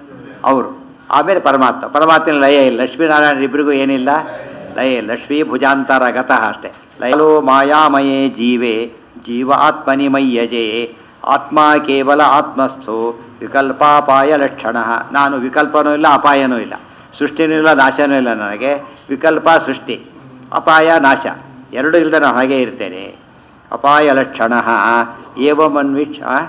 ಅವರು ಆಮೇಲೆ ಪರಮಾತ್ಮ ಪರಮಾತ್ಮನ ಲಯ ಇಲ್ಲ ಲಕ್ಷ್ಮೀನಾರಾಯಣ ಇಬ್ಬರಿಗೂ ಏನಿಲ್ಲ ಲಯ ಇಲ್ಲ. ಲಕ್ಷ್ಮೀ ಭುಜಾಂತರ ಗತಃ ಅಷ್ಟೇ ಲಯಲೋ ಮಾಯಾಮಯೇ ಜೀವೇ ಜೀವ ಆತ್ಮನಿ ಮಯ್ಯಜೆ ಆತ್ಮ ಕೇವಲ ಆತ್ಮಸ್ಥೋ ವಿಕಲ್ಪಾಪಾಯ ಲಕ್ಷಣ ನಾನು ವಿಕಲ್ಪನೂ ಇಲ್ಲ ಅಪಾಯನೂ ಇಲ್ಲ ಸೃಷ್ಟಿನೂ ಇಲ್ಲ ನಾಶನೂ ಇಲ್ಲ ನನಗೆ ವಿಕಲ್ಪ ಸೃಷ್ಟಿ ಅಪಾಯ ನಾಶ ಎರಡೂ ಇಲ್ಲದೆ ನಾನು ಹಾಗೆ ಇರ್ತೇನೆ ಅಪಾಯ ಲಕ್ಷಣ ಏವಮನ್ವಿಷ್ ಹಾಂ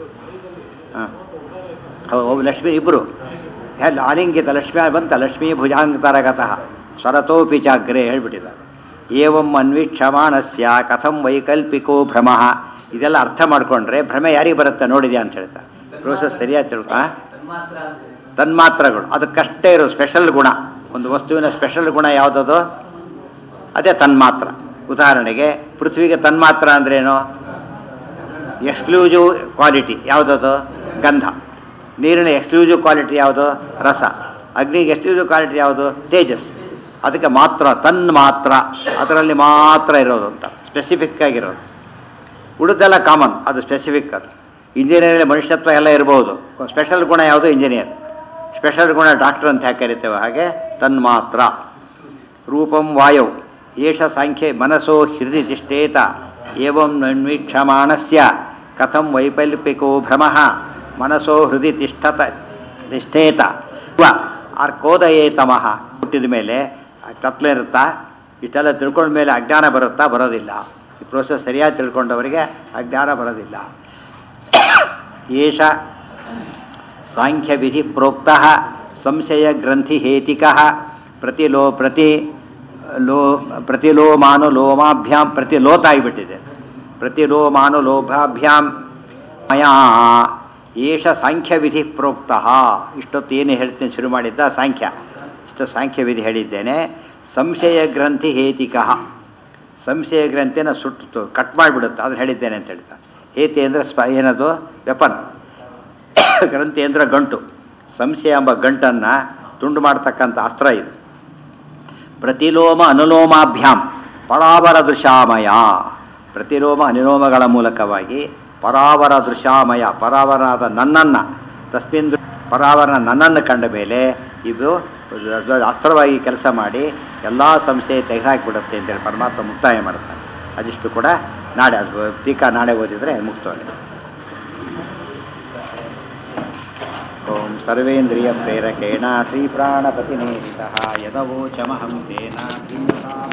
ಲಕ್ಷ್ಮಿ ಇಬ್ಬರು ಎಲ್ಲ ಅಲಿಂಗಿತ ಲಕ್ಷ್ಮಿ ಬಂತ ಲಕ್ಷ್ಮೀ ಭುಜಾಂತರಗತಃ ಸ್ವರತೋಪಿ ಚಾಗ್ರೆ ಹೇಳ್ಬಿಟ್ಟಿದ್ದಾರೆ ಏವಂ ಅನ್ವೀಕ್ಷಮಾಣಸ್ಯ ಕಥಂ ವೈಕಲ್ಪಿಕೋ ಭ್ರಮ ಇದೆಲ್ಲ ಅರ್ಥ ಮಾಡ್ಕೊಂಡ್ರೆ ಭ್ರಮೆ ಯಾರಿಗೆ ಬರುತ್ತೆ ನೋಡಿದ್ಯಾ ಅಂತ ಹೇಳ್ತಾರೆ ಪ್ರೋಸೆಸ್ ಸರಿಯಾಗಿ ತಿಳ್ಕೊ ತನ್ಮಾತ್ರಗಳು ಅದಕ್ಕಷ್ಟೇ ಇರೋ ಸ್ಪೆಷಲ್ ಗುಣ ಒಂದು ವಸ್ತುವಿನ ಸ್ಪೆಷಲ್ ಗುಣ ಯಾವುದದು ಅದೇ ತನ್ಮಾತ್ರ ಉದಾಹರಣೆಗೆ ಪೃಥ್ವಿಗೆ ತನ್ಮಾತ್ರ ಅಂದ್ರೇನು ಎಕ್ಸ್ಕ್ಲೂಸಿವ್ ಕ್ವಾಲಿಟಿ ಯಾವುದದು ಗಂಧ ನೀರಿನ ಎಕ್ಸ್ಕ್ಲೂಸಿವ್ ಕ್ವಾಲಿಟಿ ಯಾವುದು ರಸ ಅಗ್ನಿಗೆ ಎಕ್ಸ್ಕ್ಲೂಸಿವ್ ಕ್ವಾಲಿಟಿ ಯಾವುದು ತೇಜಸ್ ಅದಕ್ಕೆ ಮಾತ್ರ ತನ್ ಮಾತ್ರ ಅದರಲ್ಲಿ ಮಾತ್ರ ಇರೋದು ಅಂತ ಸ್ಪೆಸಿಫಿಕ್ ಆಗಿರೋದು ಉಳಿದೆಲ್ಲ ಕಾಮನ್ ಅದು ಸ್ಪೆಸಿಫಿಕ್ ಅದು ಇಂಜಿನಿಯರಿಂಗ್ ಮನುಷ್ಯತ್ವ ಎಲ್ಲ ಇರ್ಬೋದು ಸ್ಪೆಷಲ್ ಗುಣ ಯಾವುದು ಇಂಜಿನಿಯರ್ ಸ್ಪೆಷಲ್ ಗುಣ ಡಾಕ್ಟರ್ ಅಂತ ಯಾಕೆ ಕರಿತೇವೆ ಹಾಗೆ ತನ್ಮಾತ್ರ ರೂಪಂ ವಾಯೌ ಏಷ ಸಾಂಖ್ಯೆ ಮನಸೋ ಹೃದಯ ತಿಷ್ಠೇತ ಏವಂ ಅನ್ವೀಕ್ಷಮಾಣಸ್ಯ ಕಥಂ ವೈಕಲ್ಪಿಕೋ ಭ್ರಮಃ ಮನಸೋ ಹೃದಯ ತಿಷ್ಠತ ತಿಷ್ಠೇತ ವ ಅರ್ಕೋದಯೇ ತಮಃ ಹುಟ್ಟಿದ ಮೇಲೆ ಕತ್ಲಿರುತ್ತಾ ಇಷ್ಟೆಲ್ಲ ತಿಳ್ಕೊಂಡ ಮೇಲೆ ಅಜ್ಞಾನ ಬರುತ್ತಾ ಬರೋದಿಲ್ಲ ಈ ಪ್ರೋಸೆಸ್ ಸರಿಯಾಗಿ ತಿಳ್ಕೊಂಡವರಿಗೆ ಅಜ್ಞಾನ ಬರೋದಿಲ್ಲ ಏಷ ಸಾಂಖ್ಯವಿಧಿ ಪ್ರೋಕ್ತ ಸಂಶಯ ಗ್ರಂಥಿ ಹೇತಿಕ ಪ್ರತಿಲೋ ಪ್ರತಿ ಲೋ ಪ್ರತಿಲೋಮಾನುಲೋಮಾಭ್ಯಾಂ ಪ್ರತಿಲೋತ ಆಗಿಬಿಟ್ಟಿದೆ ಪ್ರತಿಲೋಮಾನುಲೋಭಾಭ್ಯಾಂ ಮಯಾ ಏಷ ಸಾಂಖ್ಯವಿಧಿ ಪ್ರೋಕ್ತ ಇಷ್ಟೊತ್ತು ಏನು ಹೇಳ್ತೀನಿ ಶುರು ಮಾಡಿದ್ದ ಸಾಂಖ್ಯ ಇಷ್ಟು ಸಾಂಖ್ಯವಿಧಿ ಹೇಳಿದ್ದೇನೆ ಸಂಶಯ ಗ್ರಂಥಿ ಹೇತಿಕ ಸಂಶಯ ಗ್ರಂಥಿನ ಸುಟ್ಟು ಕಟ್ ಮಾಡಿಬಿಡುತ್ತೆ ಅದನ್ನು ಹೇಳಿದ್ದೇನೆ ಅಂತ ಹೇಳ್ತಾ ಹೇತಿ ಅಂದರೆ ಸ್ಪ ಏನದು ವೆಪನ್ ಗ್ರಂಥಿ ಅಂದರೆ ಗಂಟು ಸಂಶಯ ಎಂಬ ಗಂಟನ್ನು ತುಂಡು ಮಾಡ್ತಕ್ಕಂಥ ಅಸ್ತ್ರ ಇದು ಪ್ರತಿಲೋಮ ಅನುಲೋಮಾಭ್ಯಾಂ ಪರಾವರ ದೃಶಾಮಯ ಪ್ರತಿಲೋಮ ಅನುಲೋಮಗಳ ಮೂಲಕವಾಗಿ ಪರಾವರ ದೃಶಾಮಯ ಪರಾವರನಾದ ನನ್ನನ್ನು ತಸ್ಮಿನ್ ದೃ- ಪರಾವರನ ನನ್ನನ್ನು ಕಂಡ ಮೇಲೆ ಇದು ಅಸ್ತ್ರವಾಗಿ ಕೆಲಸ ಮಾಡಿ ಎಲ್ಲ ಸಂಶಯ ತೆಗೆದುಹಾಕಿಬಿಡುತ್ತೆ ಅಂತೇಳಿ ಪರಮಾತ್ಮ ಮುಕ್ತಾಯ ಮಾಡ್ತಾನೆ ಅದಿಷ್ಟು ಕೂಡ ನಾಳೆ ಅದು ಟೀಕಾ ನಾಳೆ ಓದಿದರೆ ಮುಕ್ತವಾಗಿದೆ ಓಂ ಸರ್ವೇಂದ್ರಿಯ ಪ್ರೇರಕೇಣ ಶ್ರೀ ಪ್ರಾಣಪತಿನೇರಿತಃ ಯದವೋಚಮಹಂ ತೇನ